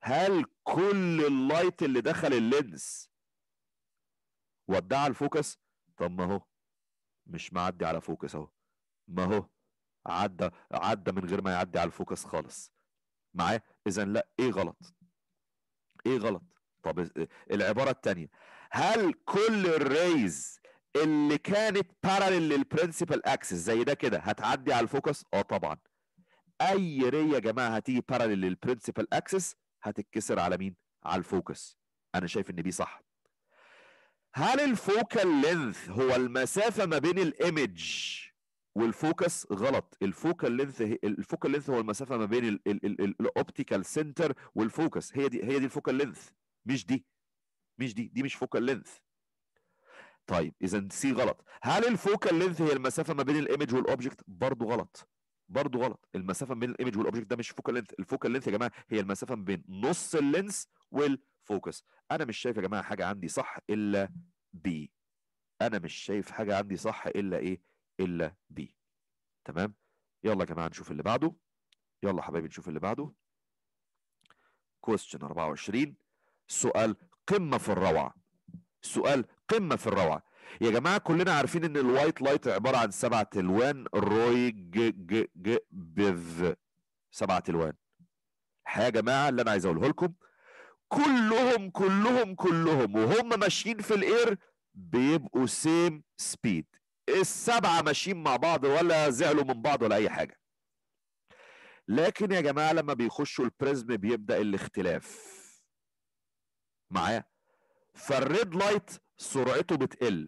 هل كل اللايت اللي دخل اللينس ودع على الفوكس طب ما هو مش معدي على فوكس اهو ما هو عدى عدى من غير ما يعدي على الفوكس خالص معاه اذا لا ايه غلط ايه غلط طب العباره الثانيه هل كل الريز اللي كانت بارالل للبرنسبل اكسس زي ده كده هتعدي على الفوكس اه طبعا اي ري يا جماعه هتيجي بارالل للبرنسبل اكسس هتتكسر على مين على الفوكس انا شايف ان دي صح هل الفوكال لينث هو المسافه ما بين الايمج والفوكس غلط الفوكال لينث الفوكال لينث هو المسافه ما بين الاوبتيكال سنتر والفوكس هي دي هي دي الفوكال لينث مش دي مش دي دي مش فوكال لينث طيب اذا سي غلط هل الفوكال لينث هي المسافه ما بين الايمج والاوبجكت برضه غلط برضه غلط المسافه ما بين الايمج والاوبجكت ده مش فوكال لينث الفوكال لينث يا جماعه هي المسافه ما بين نص اللينس والفوكس انا مش شايف يا جماعه حاجه عندي صح الا بي انا مش شايف حاجه عندي صح الا ايه الا بي تمام يلا يا جماعه نشوف اللي بعده يلا حبايبي نشوف اللي بعده كويستشن 24 سؤال قمه في الروعه سؤال قمه في الروعه يا جماعه كلنا عارفين ان الوايت لايت عباره عن سبعة الوان روي ج ج ج بيف سبعة الوان الحقيقه يا جماعه اللي انا عايز اقوله لكم كلهم كلهم كلهم وهم ماشيين في الاير بيبقوا سيم سبيد السبعه ماشيين مع بعض ولا زعلوا من بعض ولا اي حاجه لكن يا جماعه لما بيخشوا البريزم بيبدا الاختلاف معايا فالريد لايت سرعته بتقل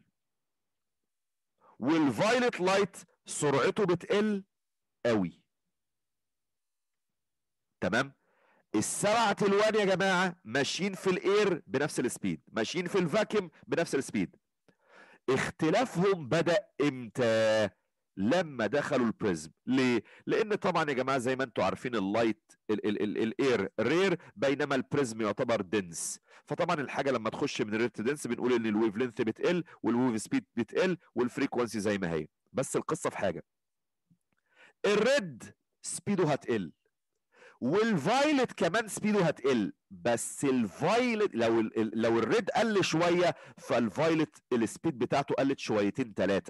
والفايلت لايت سرعته بتقل قوي تمام السبعة الوان يا جماعة ماشيين في الاير بنفس السبيد ماشيين في الفاكيوم بنفس السبيد اختلافهم بدأ امتى لما دخلوا البريزم ليه لان طبعا يا جماعه زي ما انتم عارفين اللايت الاير رير بينما البريزم يعتبر دنس فطبعا الحاجه لما تخش من رير دنس بنقول ان الويف لينث بتقل والويف سبيد بتقل والفريكونسي زي ما هي بس القصه في حاجه الريد سبيده هتقل والفايلت كمان سبيده هتقل بس الفايلت لو ال لو الريد قل شويه فالفايلت السبيد بتاعته قلت شويتين ثلاثه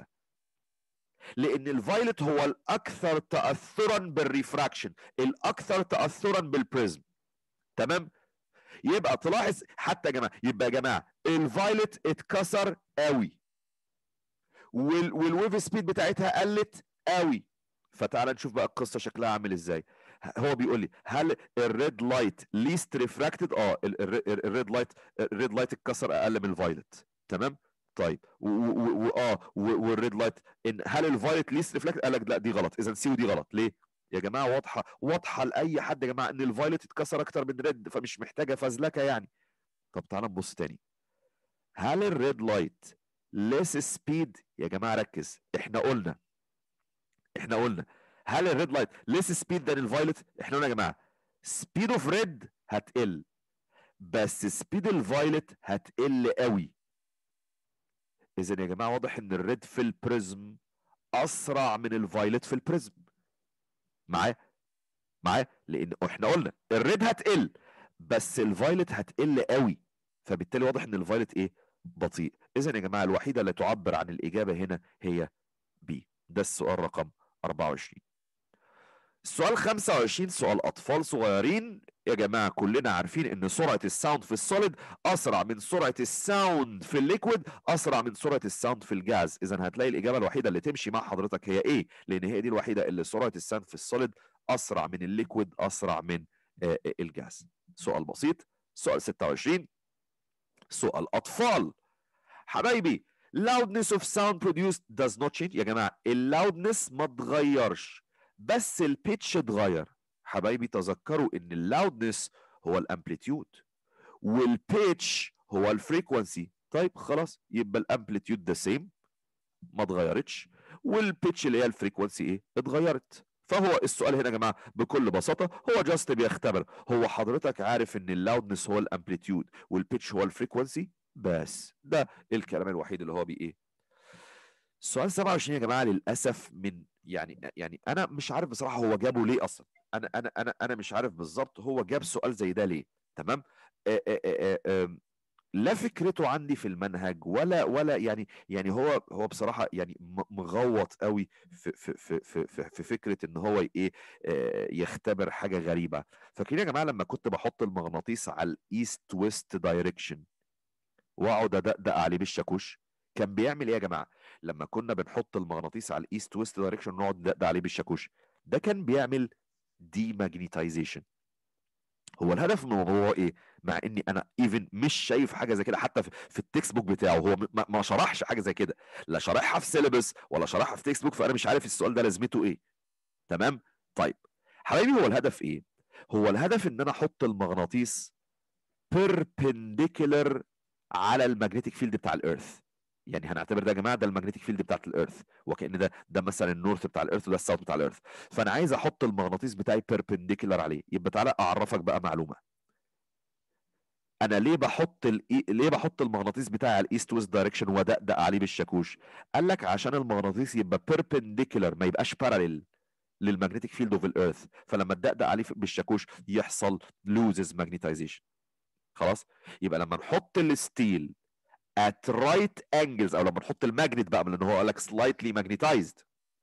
لان الفايلت هو الاكثر تاثرا بالريفراكشن الاكثر تاثرا بالبريزم تمام يبقى تلاحظ حتى يا جماعه يبقى يا جماعه الفايلت اتكسر قوي وال والويف سبيد بتاعتها قلت قوي فتعال نشوف بقى القصه شكلها عامل ازاي هو بيقول لي هل الريد لايت ليست ريفراكتد اه الريد لايت الريد لايت اتكسر اقل من الفايلت تمام طيب واه والريد لايت ان هل الفايلت ليست ريفلكت قال لك لا دي غلط اذا سي ودي غلط ليه يا جماعه واضحه واضحه لاي حد يا جماعه ان الفايلت اتكسر اكتر من ريد فمش محتاجه فزلكه يعني طب تعال نبص تاني هل الريد لايت ليس سبيد يا جماعه ركز احنا قلنا احنا قلنا هل الريد لايت ليس سبيد ذان الفايلت احنا قلنا يا جماعه سبيد اوف ريد هتقل بس سبيد الفايلت هتقل قوي اذا يا جماعه واضح ان الريد في البريزم اسرع من الفايلت في البريزم معايا معايا لان احنا قلنا الريد هتقل بس الفايلت هتقل قوي فبالتالي واضح ان الفايلت ايه بطيء اذا يا جماعه الوحيده اللي تعبر عن الاجابه هنا هي بي ده السؤال رقم 24 السؤال 25 سؤال اطفال صغيرين يا جماعه كلنا عارفين ان سرعه الساوند في السوليد اسرع من سرعه الساوند في الليكويد اسرع من سرعه الساوند في الجاز اذا هتلاقي الاجابه الوحيده اللي تمشي مع حضرتك هي ايه لان هي دي الوحيده اللي سرعه الساوند في السوليد اسرع من الليكويد اسرع من الجاز سؤال بسيط سؤال 26 سؤال اطفال حبايبي loudness of sound produced does not change يا جماعه اللاودنس ما اتغيرش بس البيتش اتغير حبايبي تذكروا ان اللاودنس هو الامبليتيود والبيتش هو الفريكونسي طيب خلاص يبقى الامبليتيود ده سيم ما اتغيرتش والبيتش اللي هي الفريكونسي ايه اتغيرت فهو السؤال هنا يا جماعه بكل بساطه هو جاست بيختبر هو حضرتك عارف ان اللاودنس هو الامبليتيود والبيتش هو الفريكونسي بس ده الكلام الوحيد اللي هو بيه ايه السؤال 27 يا جماعه للاسف من يعني يعني انا مش عارف بصراحه هو جابه ليه اصلا انا انا انا انا مش عارف بالظبط هو جاب سؤال زي ده ليه تمام آه، آه، آه، آه، لا فكرته عندي في المنهج ولا ولا يعني يعني هو هو بصراحه يعني م- مغوط قوي في في في في, في, في فكره ان هو ايه آه، يختبر حاجه غريبه فاكرين يا جماعه لما كنت بحط المغناطيس على الايست ويست دايركشن واقعد ادقدق عليه بالشاكوش كان بيعمل ايه يا جماعه لما كنا بنحط المغناطيس على الايست ويست دايركشن ونقعد ندقدق عليه بالشاكوش ده كان بيعمل دي ماجنيتايزيشن هو الهدف من الموضوع ايه مع اني انا ايفن مش شايف حاجه زي كده حتى في, في التكست بوك بتاعه هو م- ما, ما شرحش حاجه زي كده لا شرحها في سيلبس ولا شرحها في تكست بوك فانا مش عارف السؤال ده لازمته ايه تمام طيب حبايبي هو الهدف ايه هو الهدف ان انا احط المغناطيس بيربنديكولر على المagnetic فيلد بتاع الارث يعني هنعتبر ده يا جماعه ده المagnetic فيلد بتاعت الارث وكان ده ده مثلا النورث بتاع الارث وده الساوث بتاع الارث فانا عايز احط المغناطيس بتاعي بيربنديكولر عليه يبقى تعالى اعرفك بقى معلومه انا ليه بحط ال... ليه بحط المغناطيس بتاعي على الايست ويست دايركشن وادقدق عليه بالشاكوش قال لك عشان المغناطيس يبقى بيربنديكولر ما يبقاش باراليل للمagnetic فيلد اوف الارث فلما تدقدق عليه بالشاكوش يحصل loses magnetization خلاص يبقى لما نحط الستيل at right angles او لما نحط الماجنت بقى لان هو قال لك slightly magnetized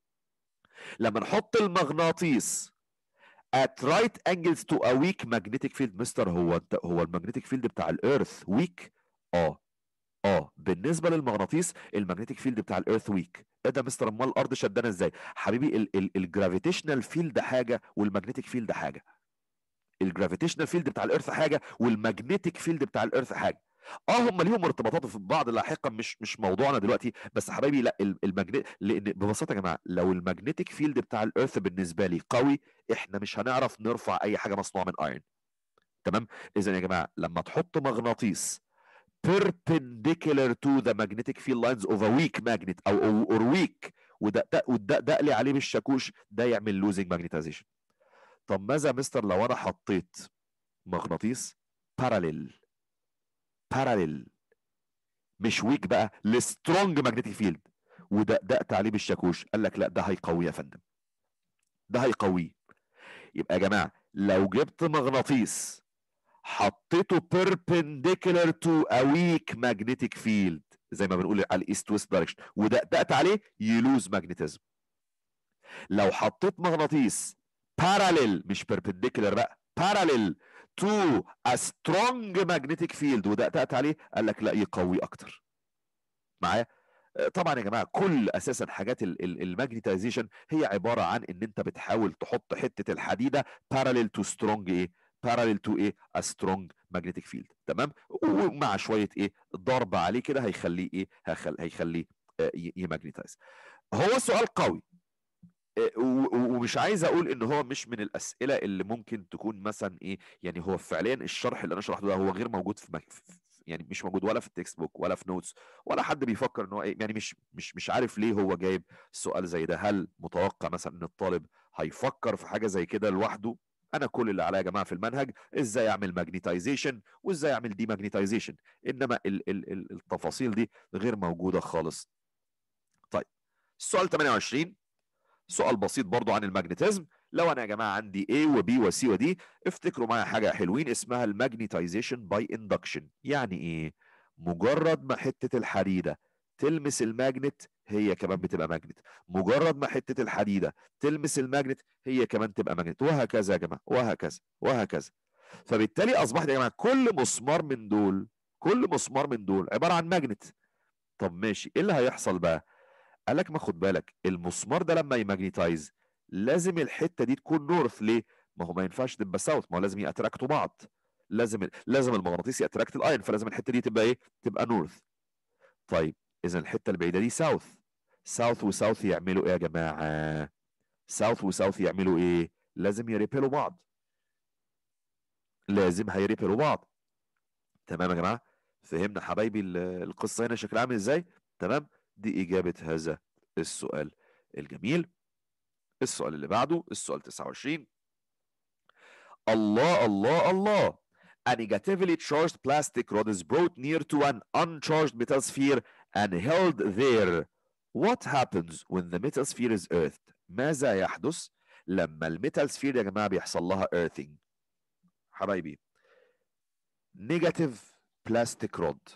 لما نحط المغناطيس at right angles to a weak magnetic field مستر هو انت هو المagnetic field بتاع الارث weak اه اه بالنسبه للمغناطيس المagnetic field بتاع الارث ويك ايه ده مستر امال الارض شدانا ازاي حبيبي الجرافيتيشنال فيلد حاجه والمagnetic فيلد حاجه الجرافيتيشنال فيلد بتاع الارث حاجه والمagnetic فيلد بتاع الارث حاجه اه هم ليهم ارتباطات في بعض لاحقا مش مش موضوعنا دلوقتي بس حبايبي لا المagnetic لان ببساطه يا جماعه لو المagnetic فيلد بتاع الارث بالنسبه لي قوي احنا مش هنعرف نرفع اي حاجه مصنوعه من ايرون تمام اذا يا جماعه لما تحط مغناطيس perpendicular to the magnetic field lines of a weak magnet او او or weak ودقدق ودقدق لي عليه بالشاكوش ده يعمل losing magnetization طب ماذا يا مستر لو انا حطيت مغناطيس parallel parallel مش ويك بقى لسترونج ماجنتيك فيلد ودقدقت عليه بالشاكوش قال لك لا ده هيقويه يا فندم ده هيقويه يبقى يا جماعه لو جبت مغناطيس حطيته perpendicular to a weak magnetic field زي ما بنقول على الايست ويست دايركشن ودقدقت عليه يلوز ماجنتيزم لو حطيت مغناطيس parallel مش perpendicular بقى parallel to a strong magnetic field ودقدقت عليه قال لك لا يقوي اكتر معايا طبعا يا جماعه كل اساسا حاجات الماجنتيزيشن هي عباره عن ان انت بتحاول تحط حته الحديده parallel to strong ايه parallel to ايه a strong magnetic field تمام ومع شويه ايه ضرب عليه كده هيخليه ايه هيخل... هيخليه يماجنتايز هو سؤال قوي ومش عايز اقول ان هو مش من الاسئله اللي ممكن تكون مثلا ايه يعني هو فعليا الشرح اللي انا شرحته ده هو غير موجود في, مك... يعني مش موجود ولا في التكست بوك ولا في نوتس ولا حد بيفكر ان هو ايه يعني مش مش مش عارف ليه هو جايب سؤال زي ده هل متوقع مثلا ان الطالب هيفكر في حاجه زي كده لوحده انا كل اللي عليا يا جماعه في المنهج ازاي اعمل ماجنتايزيشن وازاي اعمل دي ماجنتايزيشن انما ال ال ال التفاصيل دي غير موجوده خالص طيب السؤال 28 سؤال بسيط برضو عن الماجنتيزم لو انا يا جماعه عندي A و B و C و D افتكروا معايا حاجه حلوين اسمها الماجنتايزيشن باي اندكشن يعني ايه مجرد ما حته الحديده تلمس الماجنت هي كمان بتبقى ماجنت مجرد ما حته الحديده تلمس الماجنت هي كمان تبقى ماجنت وهكذا يا جماعه وهكذا وهكذا فبالتالي اصبحت يا جماعه كل مسمار من دول كل مسمار من دول عباره عن ماجنت طب ماشي ايه اللي هيحصل بقى قال لك ما خد بالك المسمار ده لما يماجنتايز لازم الحته دي تكون نورث ليه ما هو ما ينفعش تبقى ساوث ما هو لازم ياتراكتوا بعض لازم لازم المغناطيس ياتراكت الاين فلازم الحته دي تبقى ايه تبقى نورث طيب اذا الحته البعيده دي ساوث ساوث وساوث يعملوا ايه يا جماعه ساوث وساوث يعملوا ايه لازم يريبلوا بعض لازم هيريبلوا بعض تمام يا جماعه فهمنا حبايبي القصه هنا شكلها عامل ازاي تمام دي اجابه هذا السؤال الجميل السؤال اللي بعده السؤال 29 الله الله الله A negatively charged plastic rod is brought near to an uncharged metal sphere and held there. What happens when the metal sphere is earthed? ماذا يحدث لما الميتال سفير يا جماعة بيحصل لها earthing؟ حبايبي نيجاتيف بلاستيك رود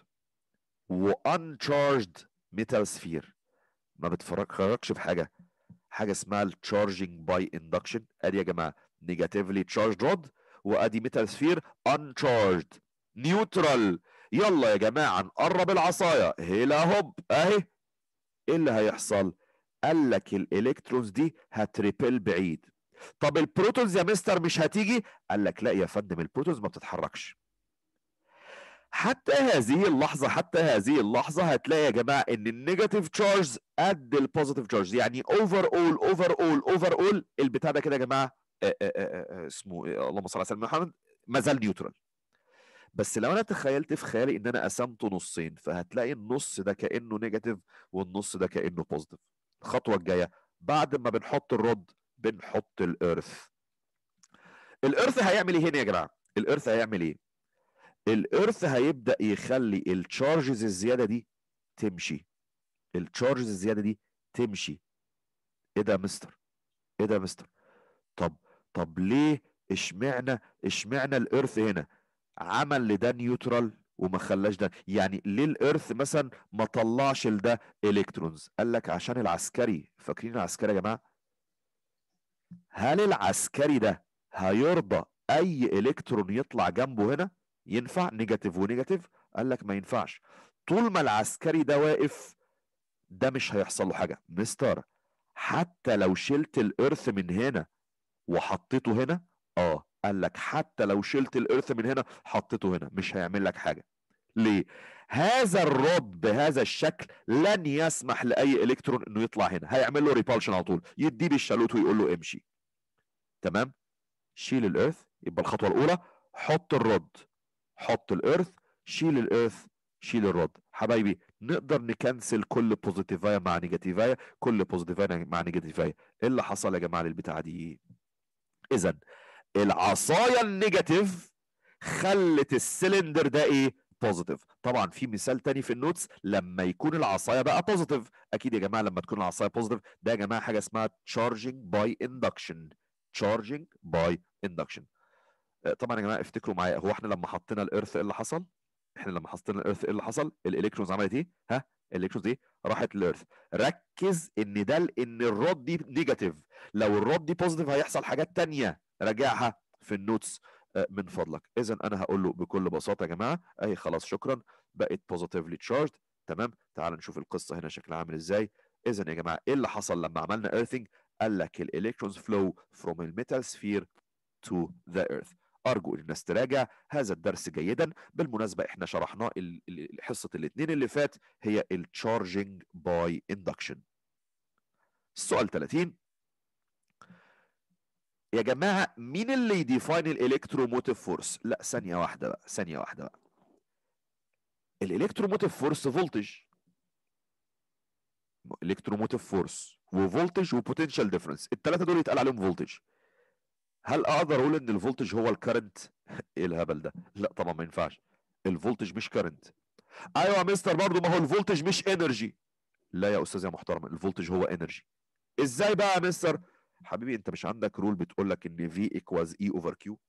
وانشارجد ميتال سفير ما بتفرقش في حاجه حاجه اسمها التشارجنج باي اندكشن ادي يا جماعه نيجاتيفلي تشارجد رود وادي ميتال سفير انشارجد نيوترال يلا يا جماعه نقرب العصايه هيلا هوب اهي ايه اللي هيحصل قال لك الالكترونز دي هتريبل بعيد طب البروتونز يا مستر مش هتيجي قال لك لا يا فندم البروتونز ما بتتحركش حتى هذه اللحظة حتى هذه اللحظة هتلاقي يا جماعة ان النيجاتيف تشارج قد البوزيتيف تشارج يعني اوفر اول اوفر اول اوفر اول البتاع ده كده يا جماعة آآ آآ اسمه إيه؟ اللهم صل على سيدنا محمد ما زال نيوترال بس لو انا تخيلت في خيالي ان انا قسمته نصين فهتلاقي النص ده كانه نيجاتيف والنص ده كانه بوزيتيف الخطوه الجايه بعد ما بنحط الرد بنحط الارث الارث هيعمل ايه هنا يا جماعه الارث هيعمل ايه الارث هيبدا يخلي التشارجز الزياده دي تمشي التشارجز الزياده دي تمشي ايه ده يا مستر ايه ده يا مستر طب طب ليه اشمعنى اشمعنى الارث هنا عمل لده نيوترال وما خلاش ده يعني ليه الارث مثلا ما طلعش لده الكترونز قال لك عشان العسكري فاكرين العسكري يا جماعه هل العسكري ده هيرضى اي الكترون يطلع جنبه هنا ينفع نيجاتيف ونيجاتيف قال لك ما ينفعش طول ما العسكري ده واقف ده مش هيحصل له حاجه مستر حتى لو شلت الارث من هنا وحطيته هنا اه قال لك حتى لو شلت الارث من هنا حطيته هنا مش هيعمل لك حاجه ليه هذا الرد بهذا الشكل لن يسمح لاي الكترون انه يطلع هنا هيعمل له ريبالشن على طول يديه بالشالوت ويقول له امشي تمام شيل الارث يبقى الخطوه الاولى حط الرد حط الارث شيل الارث شيل الرد حبايبي نقدر نكنسل كل بوزيتيفايه مع نيجاتيفايه كل بوزيتيفايه مع نيجاتيفايه ايه اللي حصل يا جماعه للبتاعه دي اذا العصايه النيجاتيف خلت السلندر ده ايه بوزيتيف طبعا في مثال تاني في النوتس لما يكون العصايه بقى بوزيتيف اكيد يا جماعه لما تكون العصايه بوزيتيف ده يا جماعه حاجه اسمها تشارجنج باي اندكشن تشارجنج باي اندكشن طبعا يا جماعه افتكروا معايا هو احنا لما حطينا الارث ايه اللي حصل احنا لما حطينا الارث ايه اللي حصل الالكترونز عملت ايه ها الالكترونز دي راحت للارث ركز ان ده ان الرد دي نيجاتيف لو الرد دي بوزيتيف هيحصل حاجات تانية راجعها في النوتس من فضلك اذا انا هقول له بكل بساطه يا جماعه اهي خلاص شكرا بقت بوزيتيفلي تشارجد تمام تعال نشوف القصه هنا شكلها عامل ازاي اذا يا جماعه ايه اللي حصل لما عملنا ايرثنج قال لك الالكترونز فلو فروم الميتال سفير تو ذا ايرث ارجو ان الناس تراجع هذا الدرس جيدا بالمناسبه احنا شرحناه حصه الاثنين اللي فات هي التشارجنج باي اندكشن السؤال 30 يا جماعه مين اللي يديفاين الالكتروموتيف فورس لا ثانيه واحده بقى ثانيه واحده بقى الالكتروموتيف فورس فولتج الكتروموتيف فورس وفولتج وبوتنشال ديفرنس الثلاثه دول يتقال عليهم فولتج هل اقدر اقول ان الفولتج هو الكرنت ايه الهبل ده لا طبعا ما ينفعش الفولتج مش كرنت ايوه يا مستر برضه ما هو الفولتج مش انرجي لا يا استاذ يا محترم الفولتج هو انرجي ازاي بقى يا مستر حبيبي انت مش عندك رول بتقول لك ان في ايكوالز اي اوفر كيو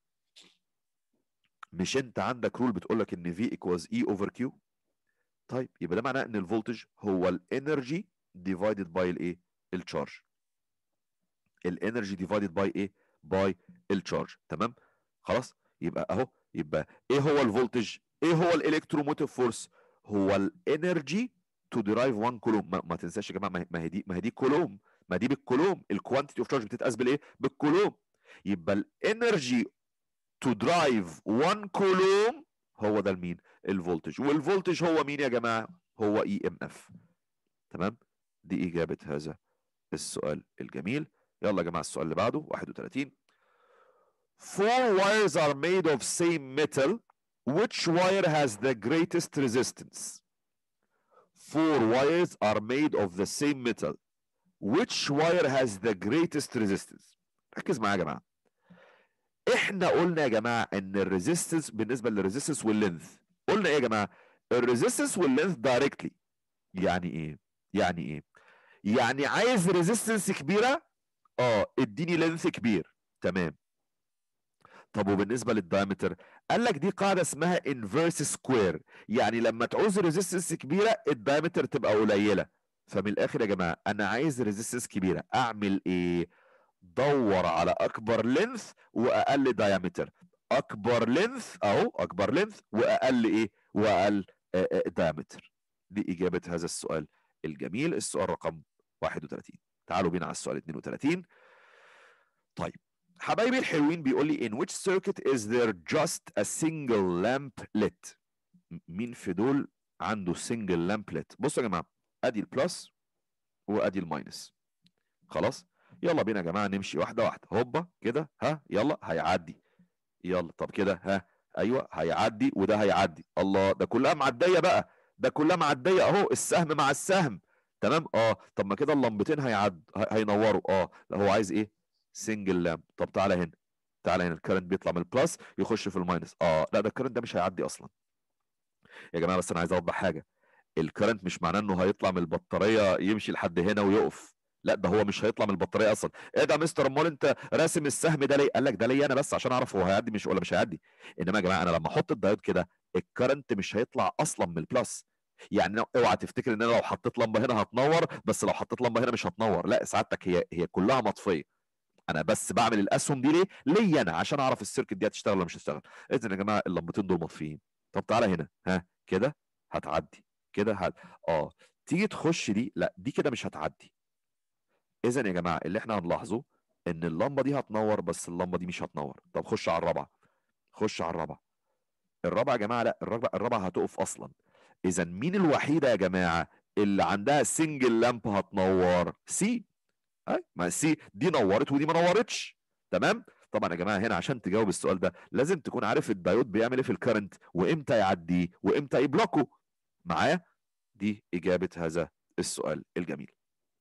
مش انت عندك رول بتقول لك ان في ايكوالز اي اوفر كيو طيب يبقى ده معناه ان الفولتج هو الانرجي ديفايدد باي الايه التشارج الانرجي ديفايدد باي ايه باي التشارج تمام خلاص يبقى اهو يبقى ايه هو الفولتج ايه هو الالكتروموتيف فورس هو الانرجي تو ديرايف 1 كولوم ما, ما تنساش يا جماعه ما هي دي ما هي دي كولوم ما دي بالكولوم الكوانتيتي اوف تشارج بتتقاس بالايه بالكولوم يبقى الانرجي تو درايف 1 كولوم هو ده المين الفولتج والفولتج هو مين يا جماعه هو اي ام اف تمام دي اجابه هذا السؤال الجميل يلا يا جماعه السؤال اللي بعده 31 Four wires are made of same metal. Which wire has the greatest resistance? Four wires are made of the same metal. Which wire has the greatest resistance? ركز معايا يا جماعه. احنا قلنا يا جماعه ان الريزيستنس بالنسبه للريزيستنس واللينث قلنا ايه يا جماعه؟ الريزيستنس واللينث دايركتلي. يعني ايه؟ يعني ايه؟ يعني عايز ريزيستنس كبيره اه اديني لينث كبير تمام طب وبالنسبه للدايمتر قال لك دي قاعده اسمها انفيرس سكوير يعني لما تعوز ريزيستنس كبيره الدايمتر تبقى قليله فمن الاخر يا جماعه انا عايز ريزيستنس كبيره اعمل ايه دور على اكبر لينث واقل دايمتر اكبر لينث اهو اكبر لينث واقل ايه واقل دايمتر دي اجابه هذا السؤال الجميل السؤال رقم 31 تعالوا بينا على السؤال 32 طيب حبايبي الحلوين بيقول لي in which circuit is there just a single lamp lit مين في دول عنده single lamp lit بصوا يا جماعه ادي البلس وادي الماينس خلاص يلا بينا يا جماعه نمشي واحده واحده هوبا كده ها يلا هيعدي يلا طب كده ها ايوه هيعدي وده هيعدي الله ده كلها معديه بقى ده كلها معديه اهو السهم مع السهم تمام اه طب ما كده اللمبتين هيعد هينوروا اه هو عايز ايه سنجل لامب طب تعالى هنا تعالى هنا الكرنت بيطلع من البلس يخش في الماينس اه لا ده الكرنت ده مش هيعدي اصلا يا جماعه بس انا عايز اوضح حاجه الكرنت مش معناه انه هيطلع من البطاريه يمشي لحد هنا ويقف لا ده هو مش هيطلع من البطاريه اصلا ايه ده يا مستر امال انت راسم السهم ده ليه قال لك ده ليا انا بس عشان اعرف هو هيعدي مش ولا مش هيعدي انما يا جماعه انا لما احط الدايود كده الكرنت مش هيطلع اصلا من البلس يعني اوعى تفتكر ان انا لو حطيت لمبه هنا هتنور بس لو حطيت لمبه هنا مش هتنور لا سعادتك هي هي كلها مطفيه انا بس بعمل الاسهم دي ليه ليا انا عشان اعرف السيركت دي هتشتغل ولا مش هتشتغل اذا يا جماعه اللمبتين دول مطفيين طب تعالى هنا ها كده هتعدي كده هت... اه تيجي تخش دي لا دي كده مش هتعدي اذا يا جماعه اللي احنا هنلاحظه ان اللمبه دي هتنور بس اللمبه دي مش هتنور طب خش على الرابعه خش على الرابعه الرابعه يا جماعه لا الرابعه الرابعه هتقف اصلا اذا مين الوحيده يا جماعه اللي عندها سنجل لامب هتنور سي اي ما سي دي نورت ودي ما نورتش تمام طبعا يا جماعه هنا عشان تجاوب السؤال ده لازم تكون عارف الدايود بيعمل ايه في الكرنت وامتى يعديه وامتى يبلوكه معايا دي اجابه هذا السؤال الجميل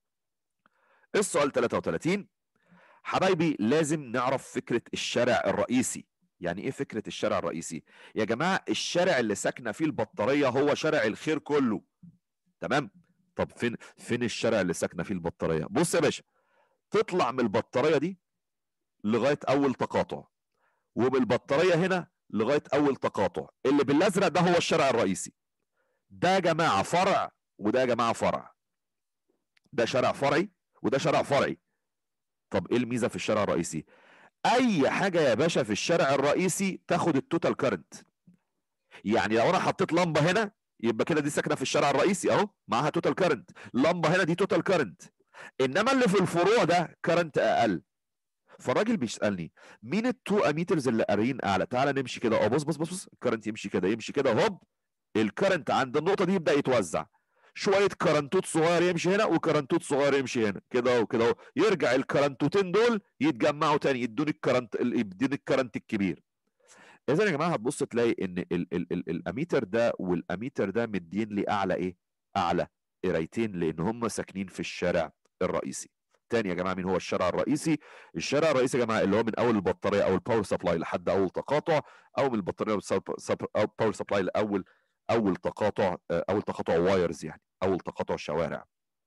السؤال 33 حبايبي لازم نعرف فكره الشارع الرئيسي يعني ايه فكره الشارع الرئيسي يا جماعه الشارع اللي ساكنه فيه البطاريه هو شارع الخير كله تمام طب فين فين الشارع اللي ساكنه فيه البطاريه بص يا باشا تطلع من البطاريه دي لغايه اول تقاطع وبالبطاريه هنا لغايه اول تقاطع اللي بالازرق ده هو الشارع الرئيسي ده يا جماعه فرع وده يا جماعه فرع ده شارع فرعي وده شارع فرعي طب ايه الميزه في الشارع الرئيسي اي حاجه يا باشا في الشارع الرئيسي تاخد التوتال كارنت يعني لو انا حطيت لمبه هنا يبقى كده دي ساكنه في الشارع الرئيسي اهو معاها توتال كارنت لمبه هنا دي توتال كارنت انما اللي في الفروع ده كارنت اقل فالراجل بيسالني مين التو اميترز اللي قاريين اعلى تعالى نمشي كده اه بص بص بص بص الكارنت يمشي كده يمشي كده هوب الكارنت عند النقطه دي يبدا يتوزع شويه كرنتوت صغير يمشي هنا وكرنتوت صغير يمشي هنا كده اهو كده اهو يرجع الكرنتوتين دول يتجمعوا تاني يدوني الكرنت يدوني الكرنت الكبير اذا يا جماعه هتبص تلاقي ان ال ال ال الاميتر ده والاميتر ده مدين لي اعلى ايه اعلى قرايتين لان هم ساكنين في الشارع الرئيسي تاني يا جماعه مين هو الشارع الرئيسي الشارع الرئيسي يا جماعه اللي هو من اول البطاريه او الباور سبلاي لحد اول تقاطع او من البطاريه او باور سبلاي لاول اول تقاطع اول تقاطع وايرز يعني اول تقاطع شوارع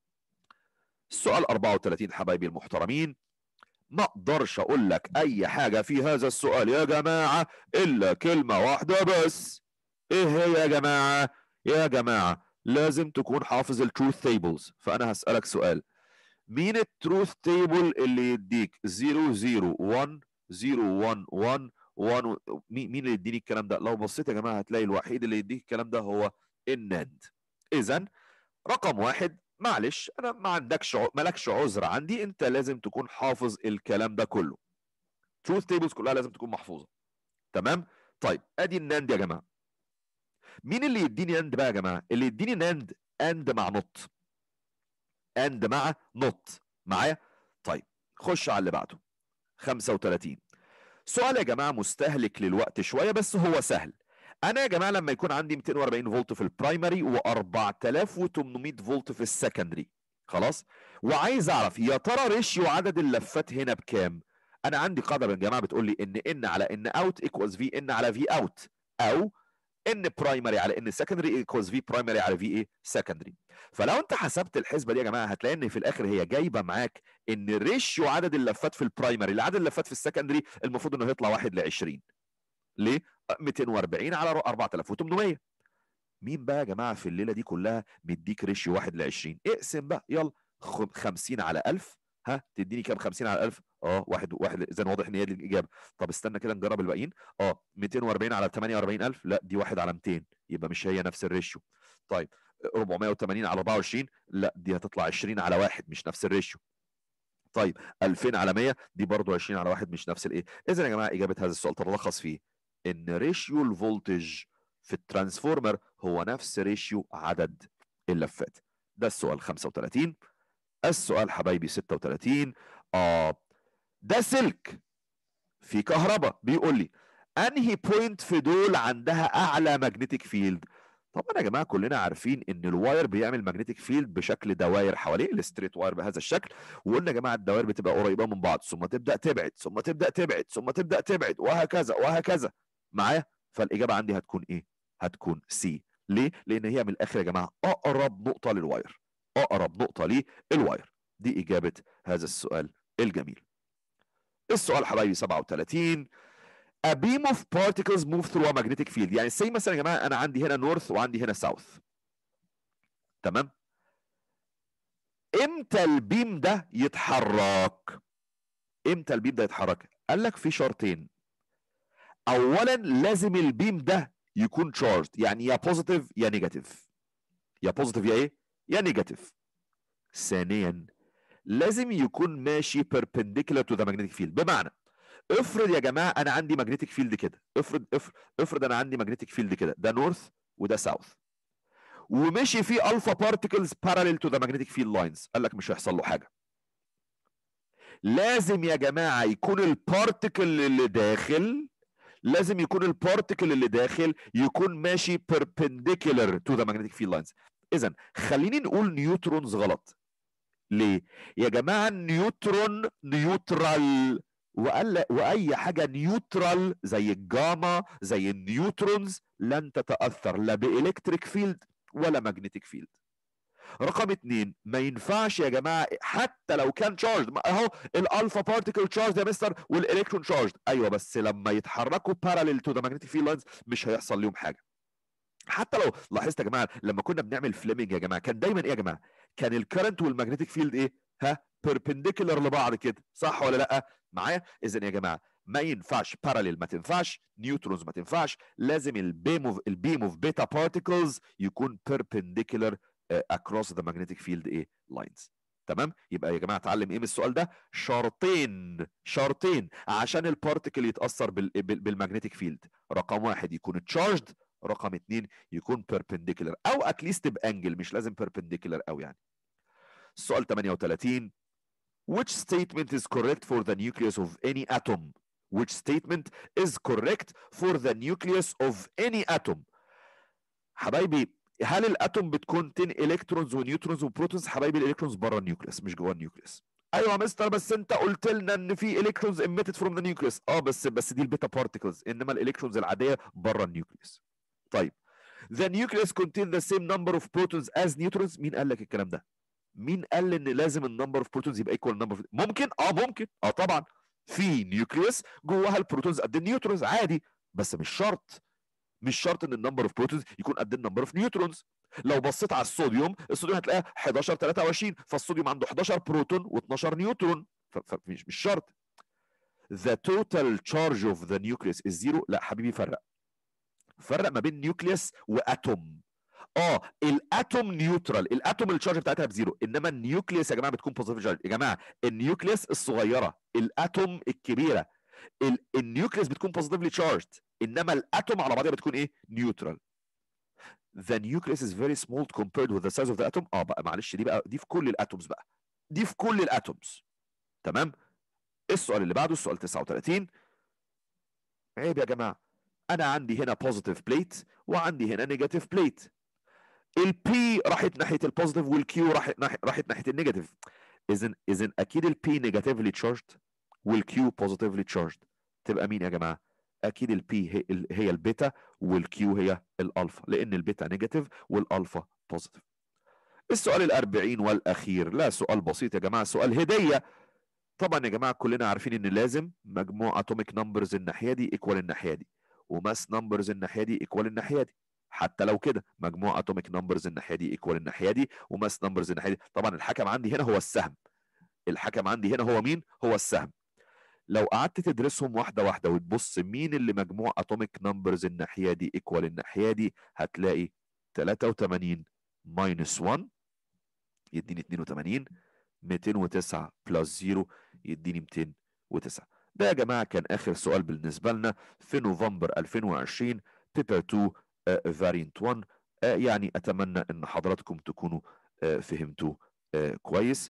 السؤال 34 حبايبي المحترمين ما اقدرش اقول لك اي حاجه في هذا السؤال يا جماعه الا كلمه واحده بس ايه هي يا جماعه يا جماعه لازم تكون حافظ التروث تيبلز فانا هسالك سؤال مين التروث تيبل اللي يديك 0 0 1 0 1 1 1 مين اللي يديني الكلام ده لو بصيت يا جماعه هتلاقي الوحيد اللي يديك الكلام ده هو الناند اذا رقم واحد معلش انا ما عندكش مالكش عذر عندي انت لازم تكون حافظ الكلام ده كله تروث تيبلز كلها لازم تكون محفوظه تمام طيب ادي الناند يا جماعه مين اللي يديني ناند بقى يا جماعه اللي يديني ناند اند مع نوت اند مع نوت معايا طيب خش على اللي بعده 35 سؤال يا جماعه مستهلك للوقت شويه بس هو سهل انا يا جماعه لما يكون عندي 240 فولت في البرايمري و4800 فولت في السكندري خلاص وعايز اعرف يا ترى ريشيو عدد اللفات هنا بكام انا عندي قاعده يا جماعه بتقول لي ان ان على ان اوت ايكوالز في ان على في اوت او ان برايمري على ان سكندري ايكوالز في برايمري على في ايه سكندري فلو انت حسبت الحسبه دي يا جماعه هتلاقي ان في الاخر هي جايبه معاك ان ريشيو عدد اللفات في البرايمري لعدد اللفات في السكندري المفروض انه يطلع 1 ل 20 ليه 240 على 4800 مين بقى يا جماعه في الليله دي كلها مديك ريشيو 1 ل 20 اقسم بقى يلا 50 على 1000 ها تديني كام 50 على 1000 اه واحد واحد اذا واضح ان هي دي الاجابه طب استنى كده نجرب الباقيين اه 240 على 48000 لا دي واحد على 200 يبقى مش هي نفس الريشيو طيب 480 على 24 لا دي هتطلع 20 على واحد مش نفس الريشيو طيب 2000 على 100 دي برضو 20 على واحد مش نفس الايه اذا يا جماعه اجابه هذا السؤال تتلخص فيه ان ريشيو الفولتج في الترانسفورمر هو نفس ريشيو عدد اللفات ده السؤال 35 السؤال حبايبي 36 اه ده سلك في كهرباء بيقول لي انهي بوينت في دول عندها اعلى ماجنتيك فيلد طبعا يا جماعه كلنا عارفين ان الواير بيعمل ماجنتيك فيلد بشكل دوائر حواليه الستريت واير بهذا الشكل وقلنا يا جماعه الدوائر بتبقى قريبه من بعض ثم تبدا تبعد ثم تبدا تبعد ثم تبدا تبعد وهكذا وهكذا معايا فالاجابه عندي هتكون ايه هتكون سي ليه لان هي من الاخر يا جماعه اقرب نقطه للواير اقرب نقطه للواير دي اجابه هذا السؤال الجميل السؤال حبايبي 37 A beam of particles move through a magnetic field يعني زي مثلا يا جماعه انا عندي هنا نورث وعندي هنا ساوث تمام امتى البيم ده يتحرك امتى البيم ده يتحرك قال لك في شرطين اولا لازم البيم ده يكون تشارجد يعني يا بوزيتيف يا نيجاتيف يا بوزيتيف يا ايه يا نيجاتيف ثانيا لازم يكون ماشي perpendicular to the magnetic field بمعنى افرض يا جماعه انا عندي ماجنتيك فيلد كده افرض افرض افرض انا عندي ماجنتيك فيلد كده ده نورث وده ساوث ومشي فيه الفا بارتكلز باراليل تو ذا ماجنتيك فيلد لاينز قال لك مش هيحصل له حاجه لازم يا جماعه يكون البارتكل اللي داخل لازم يكون البارتكل اللي داخل يكون ماشي perpendicular to the magnetic field lines اذا خليني نقول نيوترونز غلط ليه يا جماعه النيوترون نيوترال وقال واي حاجه نيوترال زي الجاما زي النيوترونز لن تتاثر لا بالكتريك فيلد ولا ماجنتيك فيلد رقم اتنين ما ينفعش يا جماعه حتى لو كان تشارجد اهو الالفا بارتيكل تشارجد يا مستر والالكترون تشارجد ايوه بس لما يتحركوا باراليل تو ذا ماجنتيك فيلد لاينز مش هيحصل لهم حاجه حتى لو لاحظت يا جماعه لما كنا بنعمل فليمنج يا جماعه كان دايما ايه يا جماعه كان الكرنت والماجنتيك فيلد ايه ها بيربنديكولار لبعض كده صح ولا لا معايا اذا يا جماعه ما ينفعش باراليل ما تنفعش نيوترونز ما تنفعش لازم البيم اوف البيم اوف بيتا بارتيكلز يكون بيربنديكولار اكروس ذا ماجنتيك فيلد ايه لاينز تمام يبقى يا جماعه اتعلم ايه من السؤال ده شرطين شرطين عشان البارتيكل يتاثر بالماجنتيك فيلد رقم واحد يكون تشارجد رقم اثنين يكون perpendicular او اتليست بانجل مش لازم perpendicular او يعني السؤال 38 which statement is correct for the nucleus of any atom which statement is correct for the nucleus of any atom حبايبي هل الاتوم بتكون 10 الكترونز ونيوترونز وبروتونز حبايبي الالكترونز بره النيوكليوس مش جوه النيوكليوس ايوه يا مستر بس انت قلت لنا ان في الكترونز emitted from the nucleus اه بس بس دي البيتا بارتيكلز انما الالكترونز العاديه بره النيوكليوس طيب the nucleus contain the same number of protons as neutrons مين قال لك الكلام ده مين قال ان لازم النمبر اوف بروتونز يبقى ايكوال نمبر ممكن اه ممكن اه طبعا في نيوكليوس جواها البروتونز قد النيوترونز عادي بس مش شرط مش شرط ان النمبر اوف بروتونز يكون قد النمبر اوف نيوترونز لو بصيت على الصوديوم الصوديوم هتلاقيها 11 23 فالصوديوم عنده 11 بروتون و12 نيوترون فمش مش شرط the total charge of the nucleus is zero لا حبيبي فرق فرق ما بين نيوكليوس واتوم اه الاتوم نيوترال الاتوم الشارج بتاعتها بزيرو انما النيوكليوس يا جماعه بتكون بوزيتيف شارج يا جماعه النيوكليوس الصغيره الاتوم الكبيره النيوكليوس بتكون بوزيتيفلي تشارجد انما الاتوم على بعضها بتكون ايه نيوترال the nucleus is very small compared with the size of the atom اه بقى معلش دي بقى دي في كل الاتومز بقى دي في كل الاتومز تمام السؤال اللي بعده السؤال 39 عيب يا جماعه انا عندي هنا بوزيتيف بليت وعندي هنا نيجاتيف بليت البي راحت ناحيه البوزيتيف والكيو راحت ناحيه راحت ناحيه النيجاتيف اذا اذا اكيد البي نيجاتيفلي تشارجد والكيو بوزيتيفلي تشارجد تبقى مين يا جماعه اكيد البي هي, هي البيتا والكيو هي الالفا لان البيتا نيجاتيف والالفا بوزيتيف السؤال الأربعين والأخير لا سؤال بسيط يا جماعة سؤال هدية طبعا يا جماعة كلنا عارفين إن لازم مجموع أتوميك نمبرز الناحية دي إيكوال الناحية دي وماس نمبرز الناحية دي إيكوال الناحية دي حتى لو كده مجموع أتوميك نمبرز الناحية دي إيكوال الناحية دي وماس نمبرز الناحية دي طبعا الحكم عندي هنا هو السهم الحكم عندي هنا هو مين؟ هو السهم لو قعدت تدرسهم واحدة واحدة وتبص مين اللي مجموع اتوميك نمبرز الناحية دي ايكوال الناحية دي هتلاقي 83 ماينس 1 يديني 82 209 بلس 0 يديني 209 ده يا جماعة كان آخر سؤال بالنسبة لنا في نوفمبر 2020 بيبر 2 فارينت 1 يعني أتمنى أن حضراتكم تكونوا فهمتوا كويس